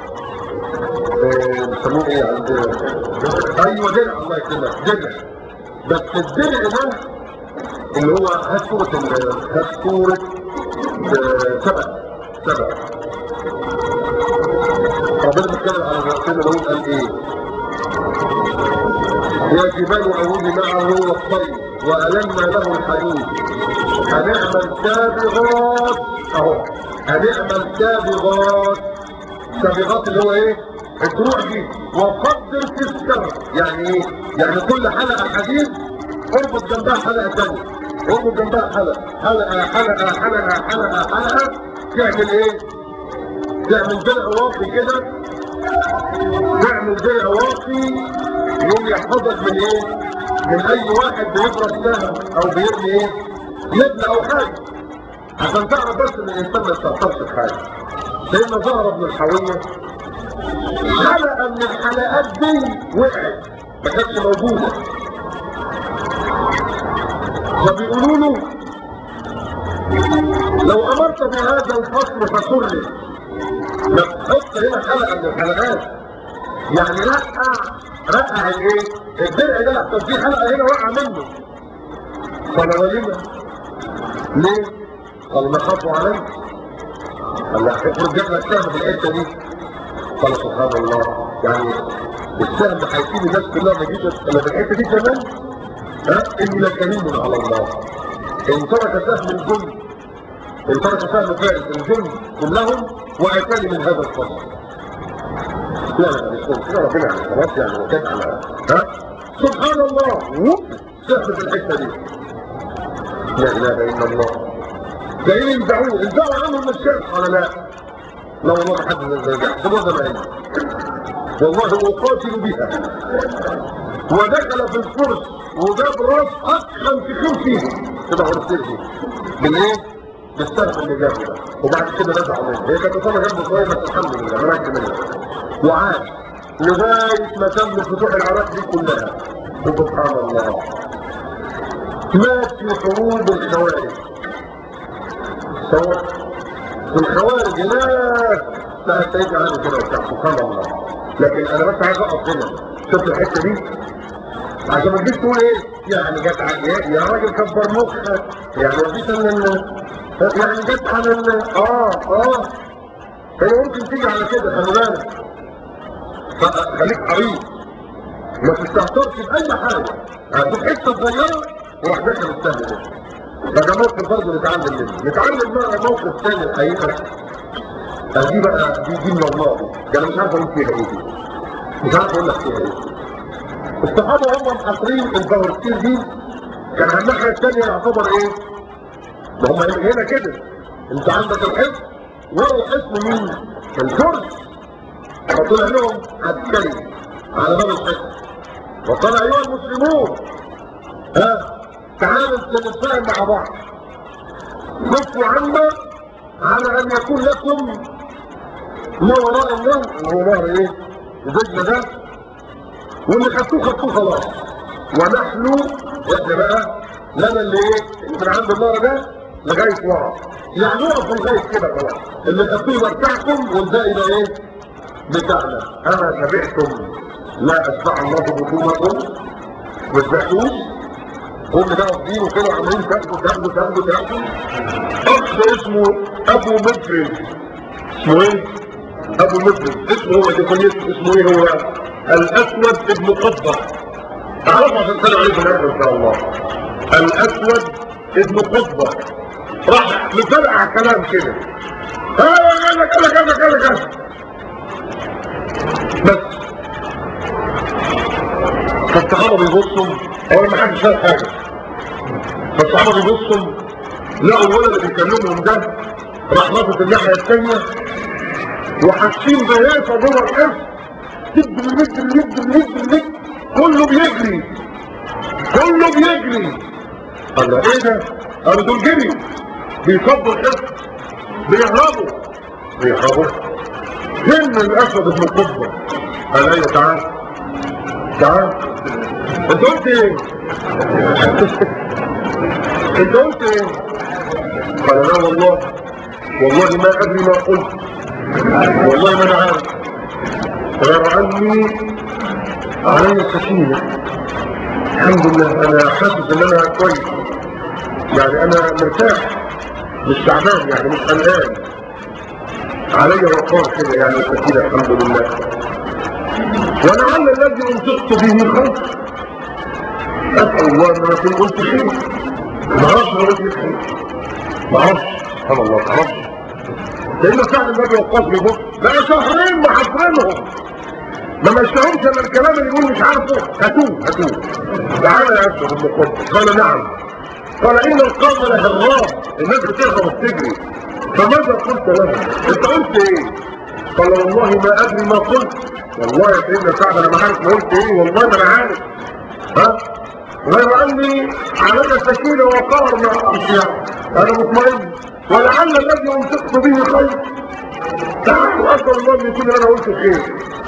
آه بيسموه ايه عند ايوه درع الله يكرمك درع بس الدرع ده اللي هو هات صورة ال- هات صورة آه، سبع سبع ربنا بيتكلم على سيدنا داوود قال ايه؟ يا جبال أوبي معه والطير وألنا له الحديد هنعمل سابغات اهو هنعمل سابغات سابغات اللي هو ايه؟ الدروع دي وقدر في السبع يعني ايه؟ يعني كل حلقة حديد اربط جنبها حلقة ثانية اربط جنبها حلقة حلقة حلقة حلقة حلقة حلقة تعمل ايه؟ تعمل درع واقي كده تعمل درع واقي يوم يحفظك من ايه؟ من اي واحد بيضرب سهم او بيرمي ايه؟ نبل او حاجة عشان تعرف بس ان الانسان ما يستهترش بحاجة سيدنا زهرة بن الحوية حلقة من الحلقات دي وقعت ما كانتش موجودة فبيقولوا له لو امرت بهذا الفصل فسر ما تحط هنا حلقة من الحلقات يعني رقع رقع الايه الدرع ده لحظة في حلقة هنا وقع منه قال ولما ليه قال ما خافوا عليك قال لا افرض جاب لك سهم في الحته دي قال سبحان الله يعني السهم هيسيب الناس كلها ما يجيش الا في الحته دي كمان ها اني لكريم على الله ان ترك سهم الجند ان ترك سهم فارس الجند كلهم واتاني من هذا الفضل لا لا مش ممكن ربنا يعني خلاص يعني وكان على ها سبحان الله ووب سهم في الحته دي لا اله الا الله جايين ينزعوه ينزعوا عنهم الشرك ولا لا لا والله ما حد يحسبوها زمان والله اقاتل بها ودخل في الفرس وجاب راس اضخم في خمسه كده ورسله بالايه؟ بالسهم اللي جابه ده وبعد كده رجع منه هي كانت اصابه جنبه شويه بس الحمد لله ما رجع منه وعاد لغايه ما تم فتوح العراق دي كلها سبحان الله مات في حروب الخوارج سواء الخوارج ناس لا سيدنا علي كده وبتاع سبحان الله لكن انا بس عايز اقف هنا شفت الحته دي عشان ما تجيش تقول ايه يعني جت على يا, يا راجل كبر مخك يعني ما فيش ان ال- يعني جت على ال- اه اه هي ممكن تيجي على كده خلي بالك فخليك حريص ما تستهترش باي حاجه هتشوف حته صغيره وراح داخل السهل ده فده موقف برضه نتعلم منه نتعلم بقى موقف تاني الحقيقه آه دي بقى دي دي من الله دي ده انا مش عارف اقول فيها ايه دي مش عارف اقول لك فيها ايه الصحابه هم محاصرين الفلسطين دي كان على الناحيه الثانيه يعتبر ايه؟ ما هم هنا كده انت عندك الحزب ورا الحزب مين؟ الفرس فطلع لهم عسكري على باب الحزب وقال ايها المسلمون ها تعالوا نتفاهم مع بعض كفوا عنا على ان يكون لكم ما وراء النهر اللي هو نهر ايه؟ الزجل ده واللي خدتوه خدتوه خلاص ونحن احنا بقى لنا اللي ايه؟ من عند النهر ده لغايه ورا يعني وقفوا لغايه كده خلاص اللي خدتوه يبقى بتاعكم والباقي ده ايه؟ بتاعنا اما تبعتم لا اشبع الله بطونكم ما تبعتوش كل ده واخدينه كده عمالين تاخدوا تاخدوا تاخدوا تاخدوا اخ اسمه ابو مفرد اسمه ايه؟ ابو مفرد اسمه هو ديفنيت اسمه ايه هو؟ الاسود ابن قبضه تعرفوا عشان كده عليه في الاخر ان شاء الله الاسود ابن قبضه راح مفرقع كلام كده اه كذا كذا كذا كذا كذا بس فالصحابه بيبصوا اول ما حدش شاف حاجه فالصحابه بيبصوا لقوا الولد اللي بيكلمهم ده راح ناطط الناحيه الثانيه وحاسين بهيصه جوه الحفظ جد الجد الجد الجد الجد كله بيجري كله بيجري قال له ايه ده؟ قالوا دول جري بيصبوا الحفظ بيهربوا بيهربوا فين الاسود ابن القبه؟ قال ايوه تعال تعال انت قلت ايه؟ انت قلت ايه؟ قال لا والله والله ما ادري ما قلت والله ما انا عارف غير عني علي السكينه الحمد لله انا حاسس ان انا كويس يعني انا مرتاح مش تعبان يعني مش قلقان علي وقار كده يعني السكينه الحمد لله ولعل الذي انطقت به خير اسال الله ان انا اكون قلت خير ما اعرفش انا قلت خير ما اعرفش سبحان الله ما اعرفش لان فعلا النبي وقاص بيبص بقى شهرين محضرينهم ما مشتهمش الا الكلام اللي يقول مش عارفه هاتوه هاتوه تعالى يا اسود ابن قطب قال نعم قال ان القوم لهراب الناس بتهرب وبتجري فماذا قلت له انت قلت ايه قال والله ما ادري ما قلت والله يا سيدنا سعد انا ما عارف ما قلت ايه والله ما انا عارف ها غير اني علي سكينه وقهر ما اعرفش يعني انا مطمئن ولعل الذي انفقت به خير تعالوا اسال الله ان يكون انا قلت خير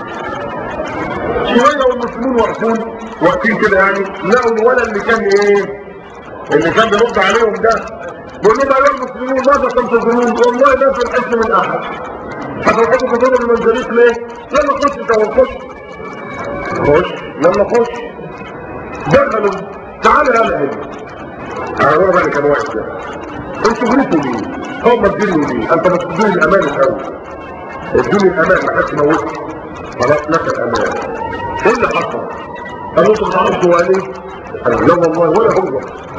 شويه والمسلمون واقفين واقفين كده يعني لقوا الولد اللي كان ايه اللي كان بيرد عليهم ده بيقول لهم ايها المسلمون ماذا تنتظرون والله لا في الحس من احد هتوقفوا تضربوا المنزليك ليه يلا خش انت خش خش يلا خش دخلوا تعالى يلا هنا انا بقول بقى كان واقف ده انتوا جريتوا ليه هم اديني ليه انت بتدوني الامان الاول ادوني الامان ما حدش موتني خلاص لك الامان ايه اللي حصل قالوا انتوا ما تعرفوا هو قال ايه قال لا والله ولا هو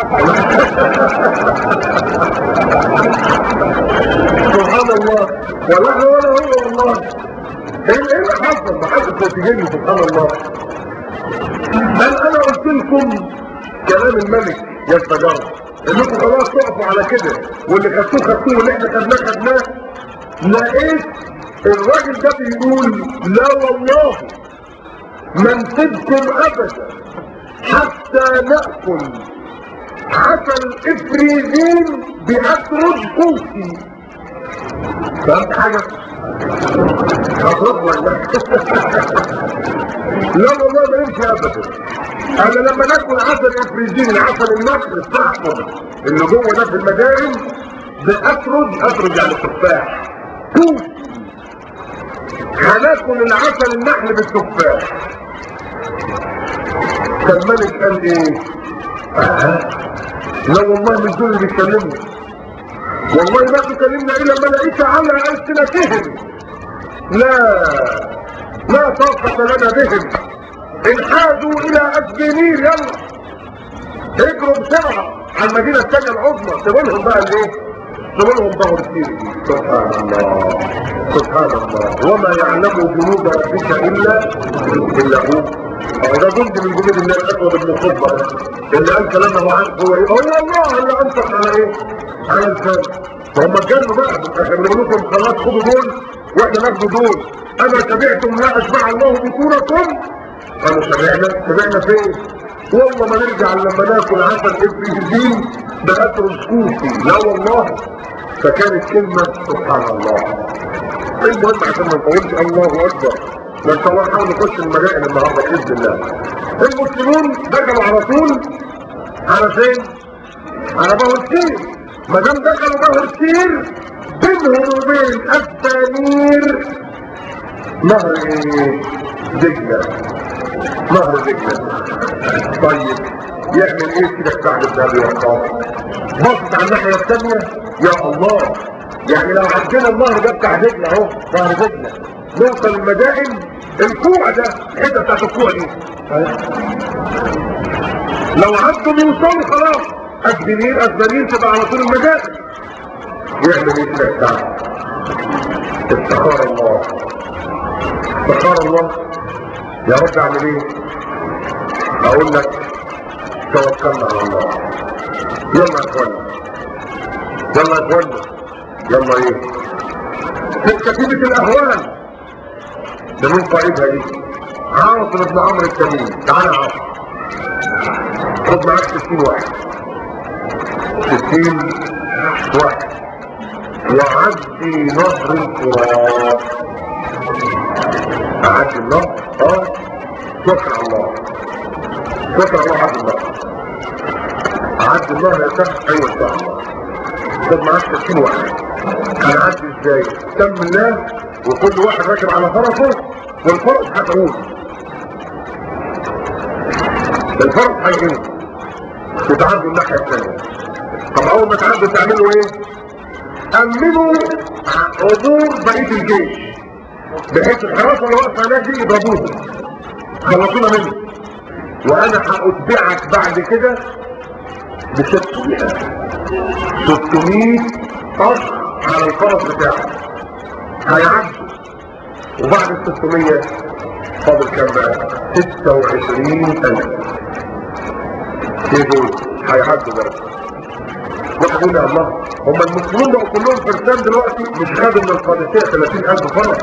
سبحان الله ولا ولا هو والله ايه ايه اللي حصل ما حدش بيتجني سبحان الله هل انا قلت لكم كلام الملك يا التجارة انكم خلاص تقفوا على كده واللي خدتوه خدتوه واللي احنا خدناه خدناه لقيت الراجل ده بيقول لا والله ما نسيبكم ابدا حتى ناكل عسل افريزين باترج كوسي فهمت حاجه؟ هتطلع لا والله ما يمشي ابدا انا لما ناكل عسل افريزين العسل النخل بتاعكم اللي جوه ده في المدارس باترج اترج يعني تفاح كوسي هناكل العسل النحل بالتفاح فالملك قال ايه آه. لا والله مش دول اللي بيتكلموا والله ما تكلمنا الا الملائكة على السنتهم لا لا طاقة لنا بهم انحازوا الى اسبينير يلا اجروا بسرعة على المدينة الثانية العظمى سيبوا بقى الايه سيبوا لهم ظهر كتير سبحان الله سبحان الله وما يعلم جنود ربك الا الا هو هو ده جند من جنود الله الاسود ابن خطبه اللي قال كلامه عنه هو ايه هو الله اللي انطق على ايه على الفن فهم اتجنوا بقى احنا بنقول لكم خلاص خدوا دول واحنا ناخدوا دول اما تبعتم لا اشبع الله بطونكم قالوا سمعنا سمعنا فين والله ما نرجع لما ناكل عسل ابن بأثر الكوفي لا والله فكانت كلمة سبحان الله المهم عشان ما نطولش الله اكبر ما ان شاء الله نحاول نخش المدائن النهارده باذن الله المسلمون دخلوا على طول على فين؟ على بهر السير ما دام دخلوا بهر السير بينهم وبين التانير نهر ايه؟ دجله نهر دجله طيب يعمل ايه كده سعد بن ابي وقاص بصت على الناحيه الثانيه يا الله يعني لو عدينا النهر ده بتاع دجله اهو نهر دجله نوصل المدائن الكوع ده الحته بتاعت الكوع دي لو عدوا بيوصلوا خلاص اسبانيين اسبانيين تبقى على طول المدائن يعمل ايه كده سعد استخار الله استخار الله يا رب اعمل ايه اقول لك توكلنا على الله يلا يا اخوانا يلا يا اخوانا يلا ايه كتيبة الاهوال ده مين قائدها دي عاصم بن عمرو التميمي تعالى يا عاصم خد معاك 60 واحد 60 واحد وعدي نهر الفرات عدي النهر اه شكر الله شكر الله عدي النهر عدي النهر يا شيخ ايوه ان شاء الله خد معاك 60 واحد هنعدي ازاي سم الله وكل واحد راكب على فرسه والفرس هتعود الفرس هيعود وتعدوا الناحيه الثانيه طب اول ما تعدوا تعملوا ايه امنوا عبور بقيه الجيش بحيث الحراسه اللي واقفه هناك دي يضربوهم خلصونا منه وانا هاتبعك بعد كده ب 600 600 اخ على الفرس بتاعك هيعدوا وبعد ال 600 فاضل كام بقى 26000 ايه دول هيعدوا برضه واحد يقول يا الله هم المسلمين بقوا كلهم فرسان دلوقتي مش خدوا من القادسيه 30000 فرس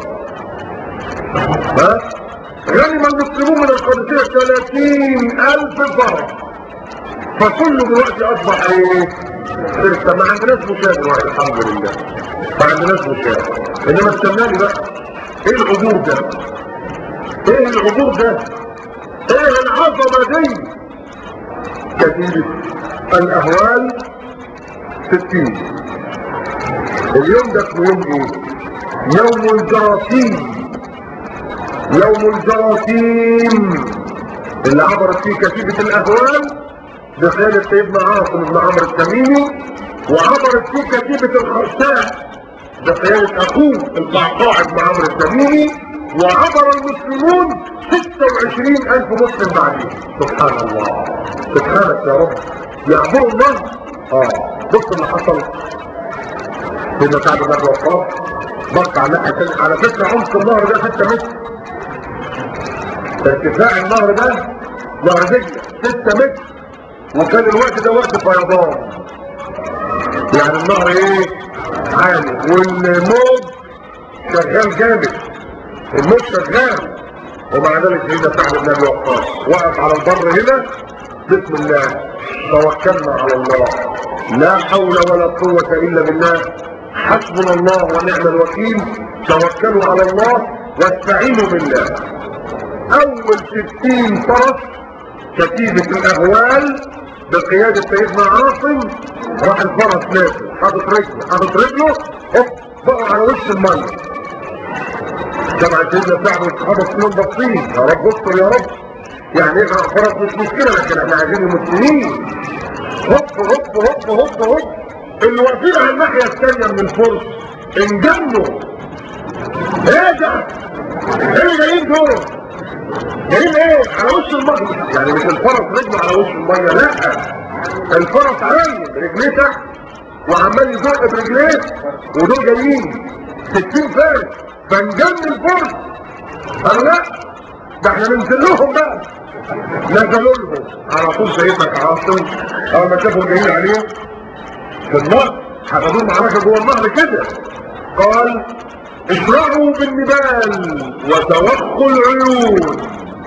ها غنم المسلمون من القادسيه 30000 فرس فكله دلوقتي اصبح ايه فرسان ما عندناش مشاهد دلوقتي الحمد لله ما عندناش مشاهد انما استناني بقى ايه العبور ده ايه العبور ده ايه العظمه دي كتيبه الاهوال ستين اليوم ده اسمه يوم ايه يوم الجراثيم يوم الجراثيم اللي عبرت فيه كتيبة الاهوال بقيادة سيدنا عاصم بن عمرو التميمي وعبرت فيه كتيبة الخرساء بقيادة اخوه القعقاع بن عمرو التميمي وعبر المسلمون 26 الف مسلم بعدين سبحان الله سبحانك يا رب يعبروا الله اه بص اللي حصل سيدنا سعد بن ابي وقاص بص على الناحيه الثانيه على فكره عمق النهر ده 6 متر ارتفاع النهر ده نهر دجله 6 متر وكان الوقت ده وقت فيضان يعني النهر ايه عالي والموج شغال جامد الموج شغال ومع ذلك سيدنا سعد بن ابي وقاص وقف على البر هنا بسم الله توكلنا على الله لا حول ولا قوة الا بالله حسبنا الله ونعم الوكيل توكلوا على الله واستعينوا بالله اول ستين فرس كتيبة الاهوال بقيادة سيدنا عاصم راح الفرس نازل حاطط رجله حاطط رجله هوب بقوا على وش المية طبعا سيدنا سعد والصحابة كلهم باصين يا رب استر يا رب يعني اقرا فرس مش مشكلة لكن احنا عايزين المسلمين هوب هوب هوب هوب هوب اللي واقفين على الناحية الثانية من الفرس انجنوا ايه ده؟ ايه اللي جايين دول؟ جايين ايه؟ على وش المية يعني مش الفرس رجله على وش المية لا الفرس عايم رجليه تحت وعمال يزق برجليه ودول جايين 60 فارس فانجن الفرس قالوا لا ده احنا ننزل لهم بقى نزلوا لهم على طول سيدنا عاصم اول ما شافوا جايين عليهم في النهر حفظوا معركه جوه النهر كده قال اشرعوا بالنبال وتوخوا العيون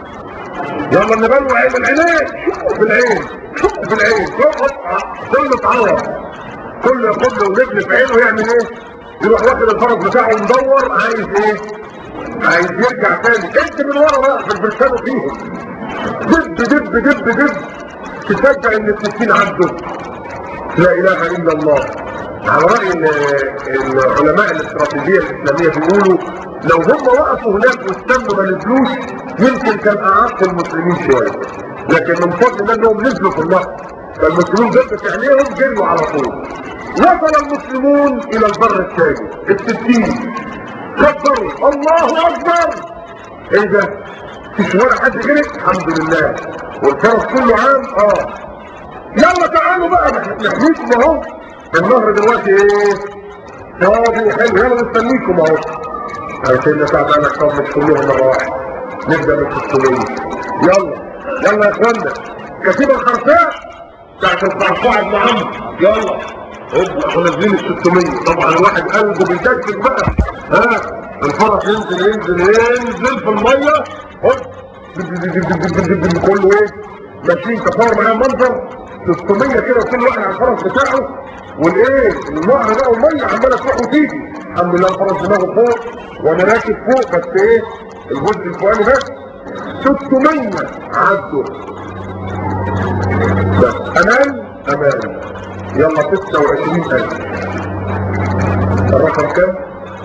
يلا النبال وعين العينين شوفوا في العين شوفوا في العين كله اتعور كله ياخد له نبل في عينه يعمل ايه يروح واخد الفرس بتاعه مدور عايز ايه عايز يرجع تاني انت من ورا بقى في البرشام فيهم دب دب دب دب تصدق ان الستين عنده لا اله الا الله على رأي العلماء الاستراتيجية الاسلامية بيقولوا لو هم وقفوا هناك واستنوا ما نزلوش يمكن كان اعاق المسلمين شوية لكن من فضل الله انهم نزلوا في النهر فالمسلمين جدت عينيهم جروا على طول وصل المسلمون الى البر الثاني الستين كبروا الله اكبر ايه ده مش ولا حد غرق الحمد لله والفرس كله عام اه يلا تعالوا بقى نحميكم اهو النهر دلوقتي ايه فاضي وحلو يلا مستنيكم اهو سيدنا سعد قال لك طب مش كلهم مره واحده نبدا من 600 يلا يلا يا اخوانا كتيبه الخرساء بتاعت القعقاع ابن عمرو يلا هوب احنا نازلين ال 600 طبعا الواحد قلبه بيدكك بقى ها الفرس ينزل ينزل ينزل في الميه هوب كله ايه ماشيين تصور معايا منظر 600 كده وكل واحد على الفرس بتاعه والايه النهر بقى والميه عماله تروح وتيجي الحمد لله الفرس دماغه فوق وانا راكب فوق بس ايه الجزء الفوقاني بس 600 عدوا بس امان امان يلا 26000 الرقم كام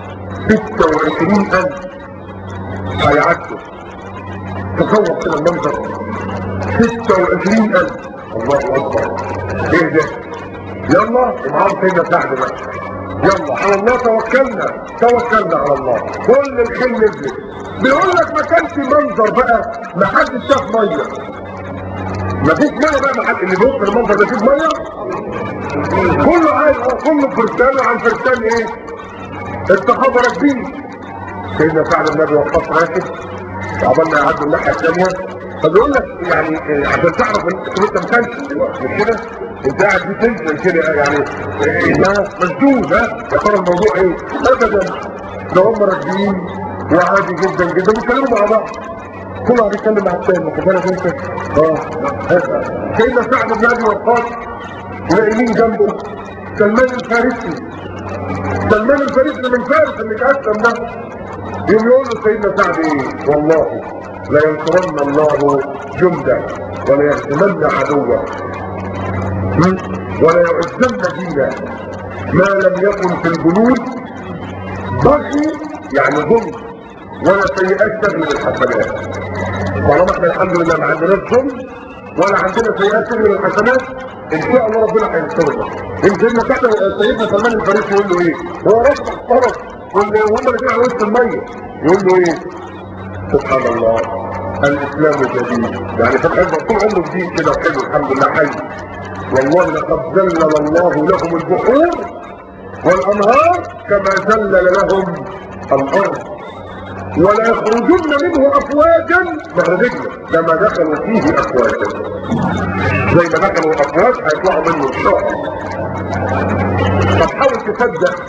26000 هيعدوا تصور كده المنظر 26000 الله اكبر ايه ده يلا ومعاهم سيدنا سعد بقى يلا على الله توكلنا توكلنا على الله كل الخيل نزلت بيقول لك ما كانش منظر بقى ما حدش شاف ميه ما فيش ميه بقى ما حد اللي بيبص المنظر ده فيه ميه كله عايز كله فرسان وعن فرسان ايه الصحابه راكبين سيدنا سعد بن ابي وقاص راكب عقبال ما يعدوا الناحيه الثانيه فبيقول لك يعني إيه، عشان تعرف ان انت انت مكنش مش كده انت قاعد في تنشن كده يعني إيه، ده مسدود ها يا ترى الموضوع ايه ابدا ده هم راكبين وعادي جدا جدا بيتكلموا مع بعض كل واحد بيتكلم مع الثاني واخد بالك انت اه سيدنا سعد بن ابي وقاص تلاقي مين جنبه سلمان الفارسي سلمان الفارسي من فارس اللي اتقسم ده يوم يقول له سيدنا سعد ايه والله لا ينصرن الله جندا ولا يهزمن عدوا م? ولا يعزن دينا ما لم يكن في الجنود بغي يعني ظلم ولا سيئات تغلب الحسنات طالما احنا الحمد لله ما عندناش ظلم ولا عندنا سيئات تغلب الحسنات ان شاء الله ربنا هينصرنا يمكن سيدنا سعد سيدنا سلمان الفارسي يقول له ايه هو راجل محترم وهم اللي على وسط الميه يقول له ايه سبحان الله الاسلام جديد يعني فتح طول عمره جديد كده وحلو الحمد لله حي والله لقد ذلل الله لهم البحور والانهار كما ذلل لهم الارض ولا يخرجن منه افواجا مخرجنا لما دخلوا فيه افواجا زي ما دخلوا افواج هيطلعوا منه ان شاء الله طب حاول تصدق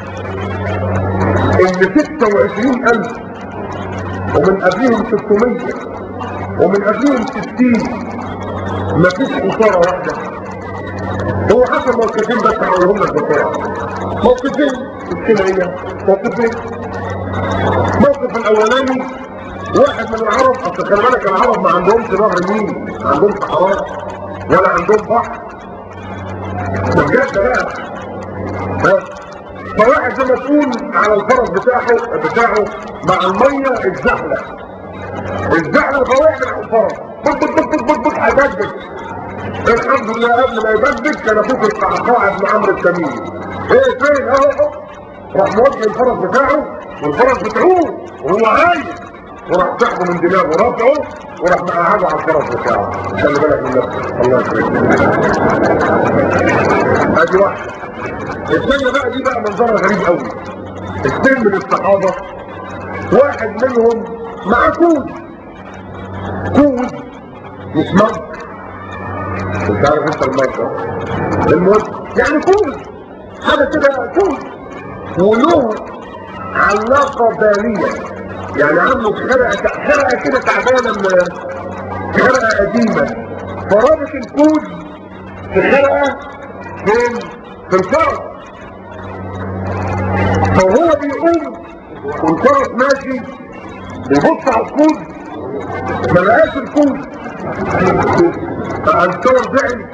ان 26000 ومن قبلهم 600 ومن قبلهم 60 مفيش خساره واحده هو حصل موقفين بس هقولهم لك بسرعه موقفين الكلى هي موقفين الموقف الاولاني واحد من العرب اصل خلي بالك العرب ما عندهمش نهر نيل ما عندهمش صحراء ولا عندهم بحر ده بجد بقى ها فواحد زي ما تقول على الفرس بتاعه بتاعه مع الميه الزحلق الزحلق فواحد على الفرس بط بط بط بط بط هيبدك الحمد لله قبل ما يبدك كان اخوك القعقاع ابن عمرو التميمي ايه فين اهو اهو راح موجه الفرس بتاعه والفرس بتعوه وهو عايز وراح سحبه من دماغه رافعه وراح مقعده على الفرس بتاعه خلي بالك من نفسك الله يكرمك ادي واحده الثانيه بقى دي بقى منظرها غريب قوي اثنين من الصحابه واحد منهم مع كوز كوز مش مج انت عارف انت المج المهم يعني كوز حاجه كده كوز وله علاقه باليه يعني عنده خرقه خرقه كده تعبانه من خرقه قديمه فرابط الكوز في خرقه فين في الفرس فهو بيقوم والفرس ماشي بيبص على الكوز ما لقاش الكوز فالصور زعل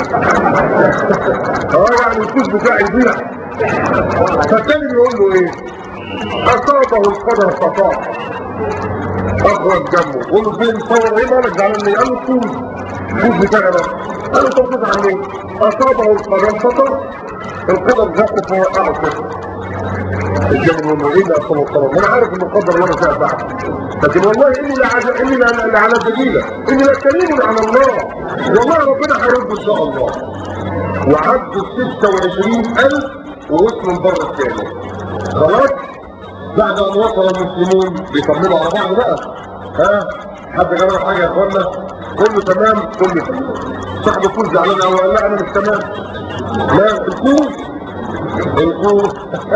اه يعني الكوز بتاعي يضيع فالتاني بيقول له ايه اصابه القدر فطاح اخرج جنبه قول له فين صور ايه مالك زعلان ليه قال له الكوز الكوز بتاعي ده قال له طب تزعل ليه اصابه القدر فطاح القدر زقه فوقعه كده الجبل والله ايه اللي اصابه القدر وانا عارف ان القدر وانا فيها بعد لكن والله اني لعز... اني لا على دليله اني لكريم على الله والله ربنا هيرد ان شاء الله وعدوا 26000 ووصلوا البر الثاني خلاص بعد ان وصل المسلمون بيطمنوا على بعض بقى ها حد جرب حاجه يا اخوانا كله تمام كله تمام صاحب الكل زعلان قوي قال لا انا مش تمام لا الكوز الكوز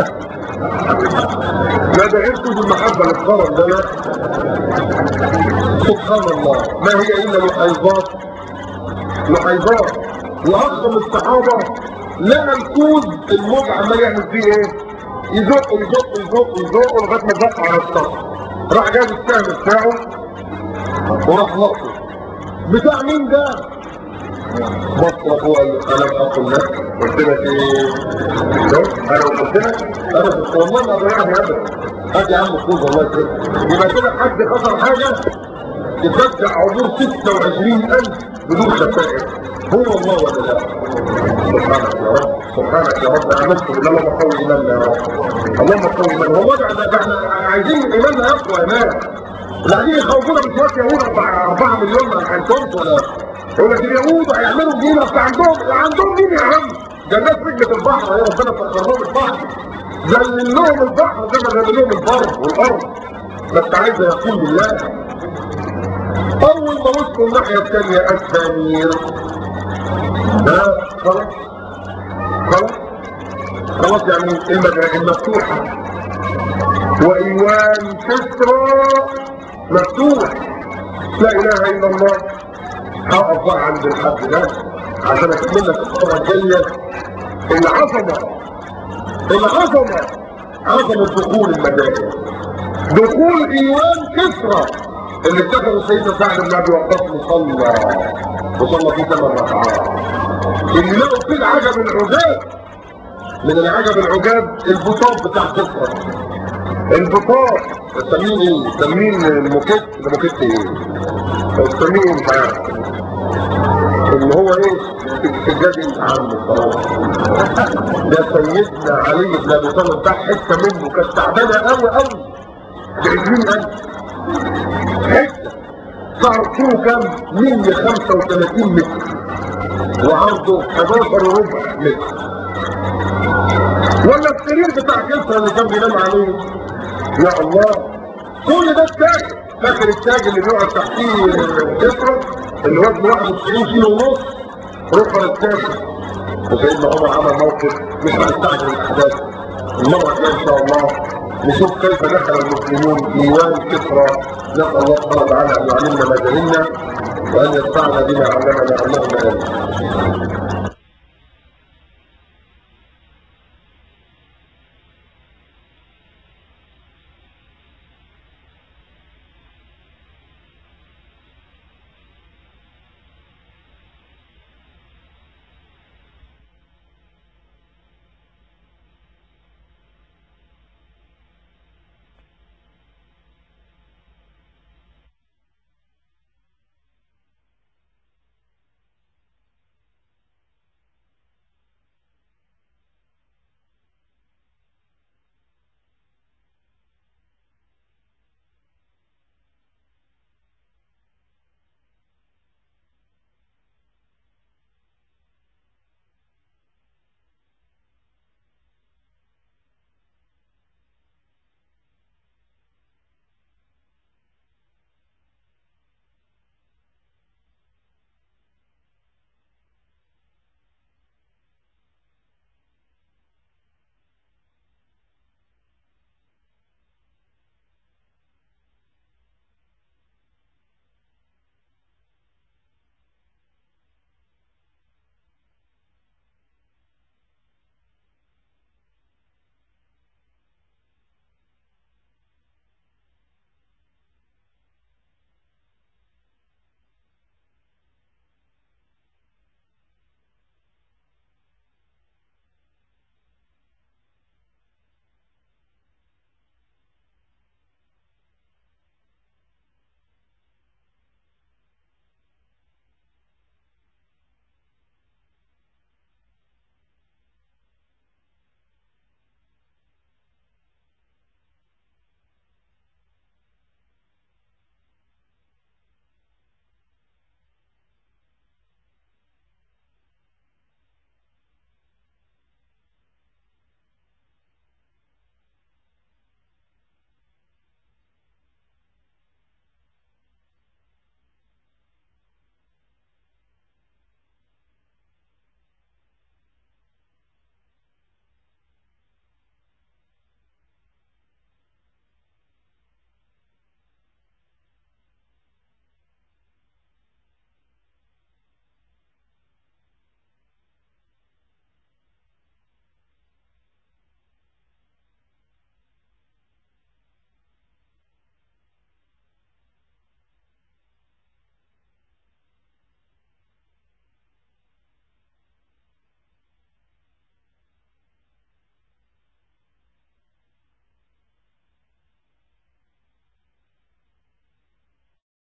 لا ده غير كوز المحبة للكرم ده لا سبحان الله ما هي الا لحيظات لحيظات واخدم الصحابة لقى الكوز الموج عمال يعمل فيه ايه يزق يزق يزق يزق لغايه ما زق على السطح راح جاب السهم بتاعه وراح نقصه بتاع مين ده بص اخوه قال له انا اقول لك قلت لك ايه شوف انا قلت لك انا بس والله ما ضيعني ابدا هات يا عم فوز الله يكرمك يبقى كده حد خسر حاجه تفتح عبور 26000 بدون خسائر هو الله ولا لا سبحانك يا رب سبحانك يا رب امنت بالله اللهم قوي ايماننا يا رب اللهم قوي ايماننا هو ده ده احنا عايزين ايماننا يقوى يا ناس اللي قاعدين يخوفونا بشويه يهود 4 مليون ما لحقتهمش ولا يقول لك اليهود هيعملوا جنينه بس عندهم عندهم مين يا عم؟ ده الناس رجلة البحر هي ربنا سخر لهم البحر ذلل لهم البحر زي ما ذلل لهم البر والارض بس عايز يقول بالله اول ما وصلوا الناحيه الثانيه الثانير ده خلاص خلاص خلاص يعني المدرسه المفتوحه وايوان كسرى مفتوح لا اله الا الله هقف بقى عند الحد ده عشان اكمل لك الصوره الجايه العظمه العظمه عظمه دخول المدارس دخول ايوان كسرى اللي اتخذوا سيدنا سعد بن ابي وقاص مصلى وصلى فيه ثمان ركعات اللي لقوا فيه العجب العجاب من العجب العجاب البطاط بتاع كسرى البطاط تسمين ايه؟ تسمين الموكيت ده موكيت ايه؟ تسمين مش عارف اللي هو ايه؟ السجاد انت عنه خلاص ده سيدنا علي بن ابي طالب ده حته منه كانت تعبانه قوي قوي ب 20000 حته صار طوله كام؟ 135 متر وعرضه 11 وربع متر ولا السرير بتاع كسرى اللي كان بينام عليه يا الله كل ده التاج فاكر التاج اللي بيقعد تحتيه كسرى اللي وزنه 91 كيلو ونص رفع التاج وسيدنا عمر عمل موقف مش هنستعجل الاحداث المره الجايه ان شاء الله نشوف كيف دخل المسلمون ايوان كسرى نسال الله سبحانه وتعالى ان يعلمنا ما جهلنا وان ينفعنا بما علمنا اللهم امين